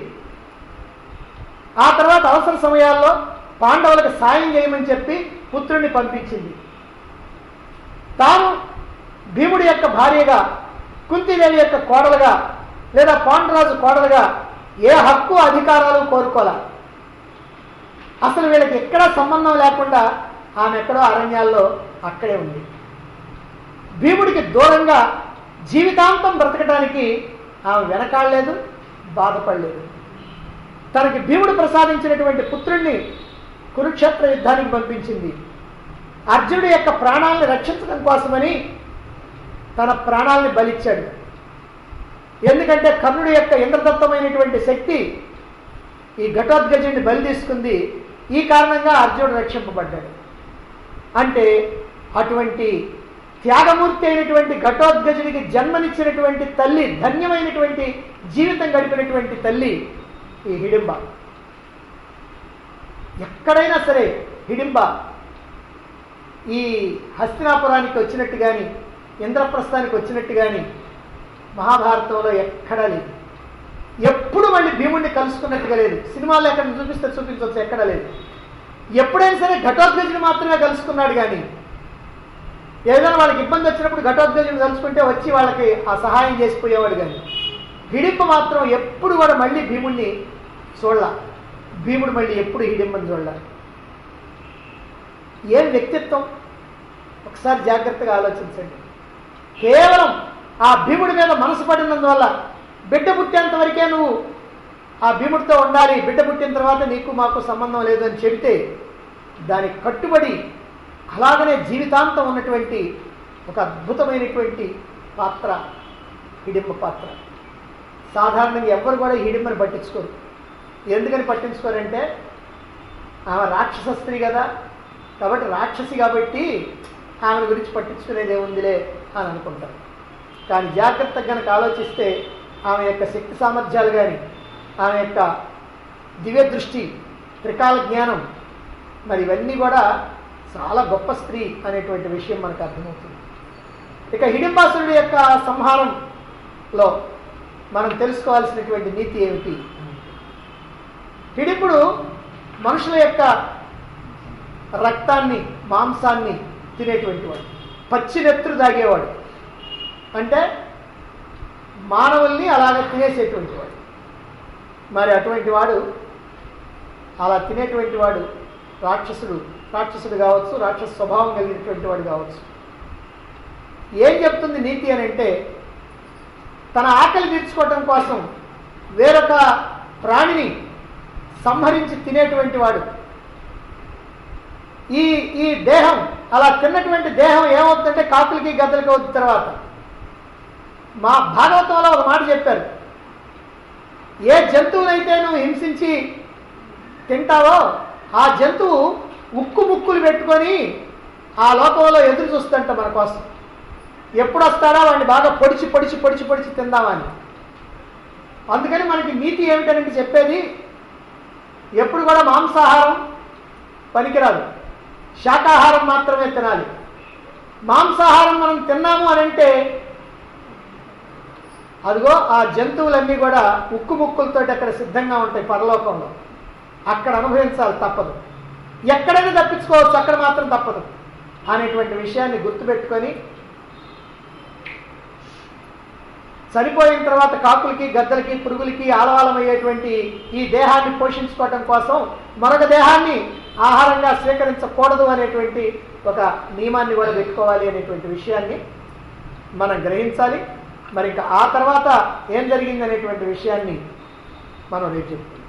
ఆ తర్వాత అవసర సమయాల్లో పాండవులకు సాయం చేయమని చెప్పి పుత్రుణ్ణి పంపించింది తాను భీముడి యొక్క భార్యగా కుంతిదేవి యొక్క కోడలుగా లేదా పాండురాజు కోడలుగా ఏ హక్కు అధికారాలు కోరుకోలే అసలు వీళ్ళకి ఎక్కడా సంబంధం లేకుండా ఆమె ఎక్కడో అరణ్యాల్లో అక్కడే ఉంది భీముడికి దూరంగా జీవితాంతం బ్రతకడానికి ఆమె వెనకాడలేదు బాధపడలేదు తనకి భీముడు ప్రసాదించినటువంటి పుత్రుణ్ణి కురుక్షేత్ర యుద్ధానికి పంపించింది అర్జునుడి యొక్క ప్రాణాలను రక్షించడం కోసమని తన ప్రాణాలని బలిచ్చాడు ఎందుకంటే కర్ణుడి యొక్క ఇంద్రదత్తమైనటువంటి శక్తి ఈ ఘటోద్గజుడిని బలి తీసుకుంది ఈ కారణంగా అర్జునుడు రక్షింపబడ్డాడు అంటే అటువంటి త్యాగమూర్తి అయినటువంటి ఘటోద్గజుడికి జన్మనిచ్చినటువంటి తల్లి ధన్యమైనటువంటి జీవితం గడిపినటువంటి తల్లి ఈ హిడింబ ఎక్కడైనా సరే హిడింబ ఈ హస్తినాపురానికి వచ్చినట్టు కానీ ఇంద్రప్రస్థానికి వచ్చినట్టు కానీ మహాభారతంలో ఎక్కడా లేదు ఎప్పుడు మళ్ళీ భీముడిని కలుసుకున్నట్టుగా లేదు సినిమాలో ఎక్కడ చూపిస్తే చూపించవచ్చు ఎక్కడా లేదు ఎప్పుడైనా సరే ఘటోద్గజుని మాత్రమే కలుసుకున్నాడు కానీ ఏదైనా వాళ్ళకి ఇబ్బంది వచ్చినప్పుడు ఘటోద్గజుని కలుసుకుంటే వచ్చి వాళ్ళకి ఆ సహాయం చేసిపోయేవాడు కానీ హిడింప మాత్రం ఎప్పుడు కూడా మళ్ళీ భీముడిని చూడాల భీముడు మళ్ళీ ఎప్పుడు హిడింపని చూడాల ఏం వ్యక్తిత్వం ఒకసారి జాగ్రత్తగా ఆలోచించండి కేవలం ఆ భీముడి మీద మనసు పడినందువల్ల బిడ్డ పుట్టేంత వరకే నువ్వు ఆ భీముడితో ఉండాలి బిడ్డ పుట్టిన తర్వాత నీకు మాకు సంబంధం లేదు అని చెబితే దానికి కట్టుబడి అలాగనే జీవితాంతం ఉన్నటువంటి ఒక అద్భుతమైనటువంటి పాత్ర హిడింబ పాత్ర సాధారణంగా ఎవరు కూడా హిడింబని పట్టించుకోరు ఎందుకని పట్టించుకోరంటే ఆమె రాక్షస స్త్రీ కదా కాబట్టి రాక్షసి కాబట్టి ఆమెను గురించి పట్టించుకునేది ఏముందిలే అని అనుకుంటారు కానీ జాగ్రత్తగా కనుక ఆలోచిస్తే ఆమె యొక్క శక్తి సామర్థ్యాలు కానీ ఆమె యొక్క దివ్య దృష్టి త్రికాల జ్ఞానం మరి ఇవన్నీ కూడా చాలా గొప్ప స్త్రీ అనేటువంటి విషయం మనకు అర్థమవుతుంది ఇక హిడింబాసురుడి యొక్క సంహారంలో మనం తెలుసుకోవాల్సినటువంటి నీతి ఏమిటి హిడింపుడు మనుషుల యొక్క రక్తాన్ని మాంసాన్ని తినేటువంటి వాడు పచ్చి నెత్తురు తాగేవాడు అంటే మానవుల్ని అలాగ తినేసేటువంటి వాడు మరి అటువంటి వాడు అలా తినేటువంటి వాడు రాక్షసుడు రాక్షసుడు కావచ్చు రాక్షస స్వభావం కలిగినటువంటి వాడు కావచ్చు ఏం చెప్తుంది నీతి అని అంటే తన ఆకలి తీర్చుకోవటం కోసం వేరొక ప్రాణిని సంహరించి తినేటువంటి వాడు ఈ ఈ దేహం అలా తిన్నటువంటి దేహం ఏమవుతుందంటే కాకులకి గద్దలకి అవుతుంది తర్వాత మా భాగవతంలో ఒక మాట చెప్పారు ఏ జంతువునైతే నువ్వు హింసించి తింటావో ఆ జంతువు ఉక్కు ముక్కులు పెట్టుకొని ఆ లోకంలో ఎదురు చూస్తుంట మన కోసం ఎప్పుడు వస్తాడా వాడిని బాగా పొడిచి పొడిచి పొడిచి పొడిచి తిందామని అందుకని మనకి నీతి ఏమిటనంటే చెప్పేది ఎప్పుడు కూడా మాంసాహారం పనికిరాదు శాకాహారం మాత్రమే తినాలి మాంసాహారం మనం తిన్నాము అని అంటే అదిగో ఆ జంతువులన్నీ కూడా ఉక్కు ముక్కులతో అక్కడ సిద్ధంగా ఉంటాయి పరలోకంలో అక్కడ అనుభవించాలి తప్పదు ఎక్కడైనా తప్పించుకోవచ్చు అక్కడ మాత్రం తప్పదు అనేటువంటి విషయాన్ని గుర్తుపెట్టుకొని చనిపోయిన తర్వాత కాకులకి గద్దలకి పురుగులకి ఆలవాలమయ్యేటువంటి ఈ దేహాన్ని పోషించుకోవటం కోసం మరొక దేహాన్ని ఆహారంగా స్వీకరించకూడదు అనేటువంటి ఒక నియమాన్ని కూడా పెట్టుకోవాలి అనేటువంటి విషయాన్ని మనం గ్రహించాలి మరి ఇంకా ఆ తర్వాత ఏం జరిగింది అనేటువంటి విషయాన్ని మనం రేపు చెప్తాం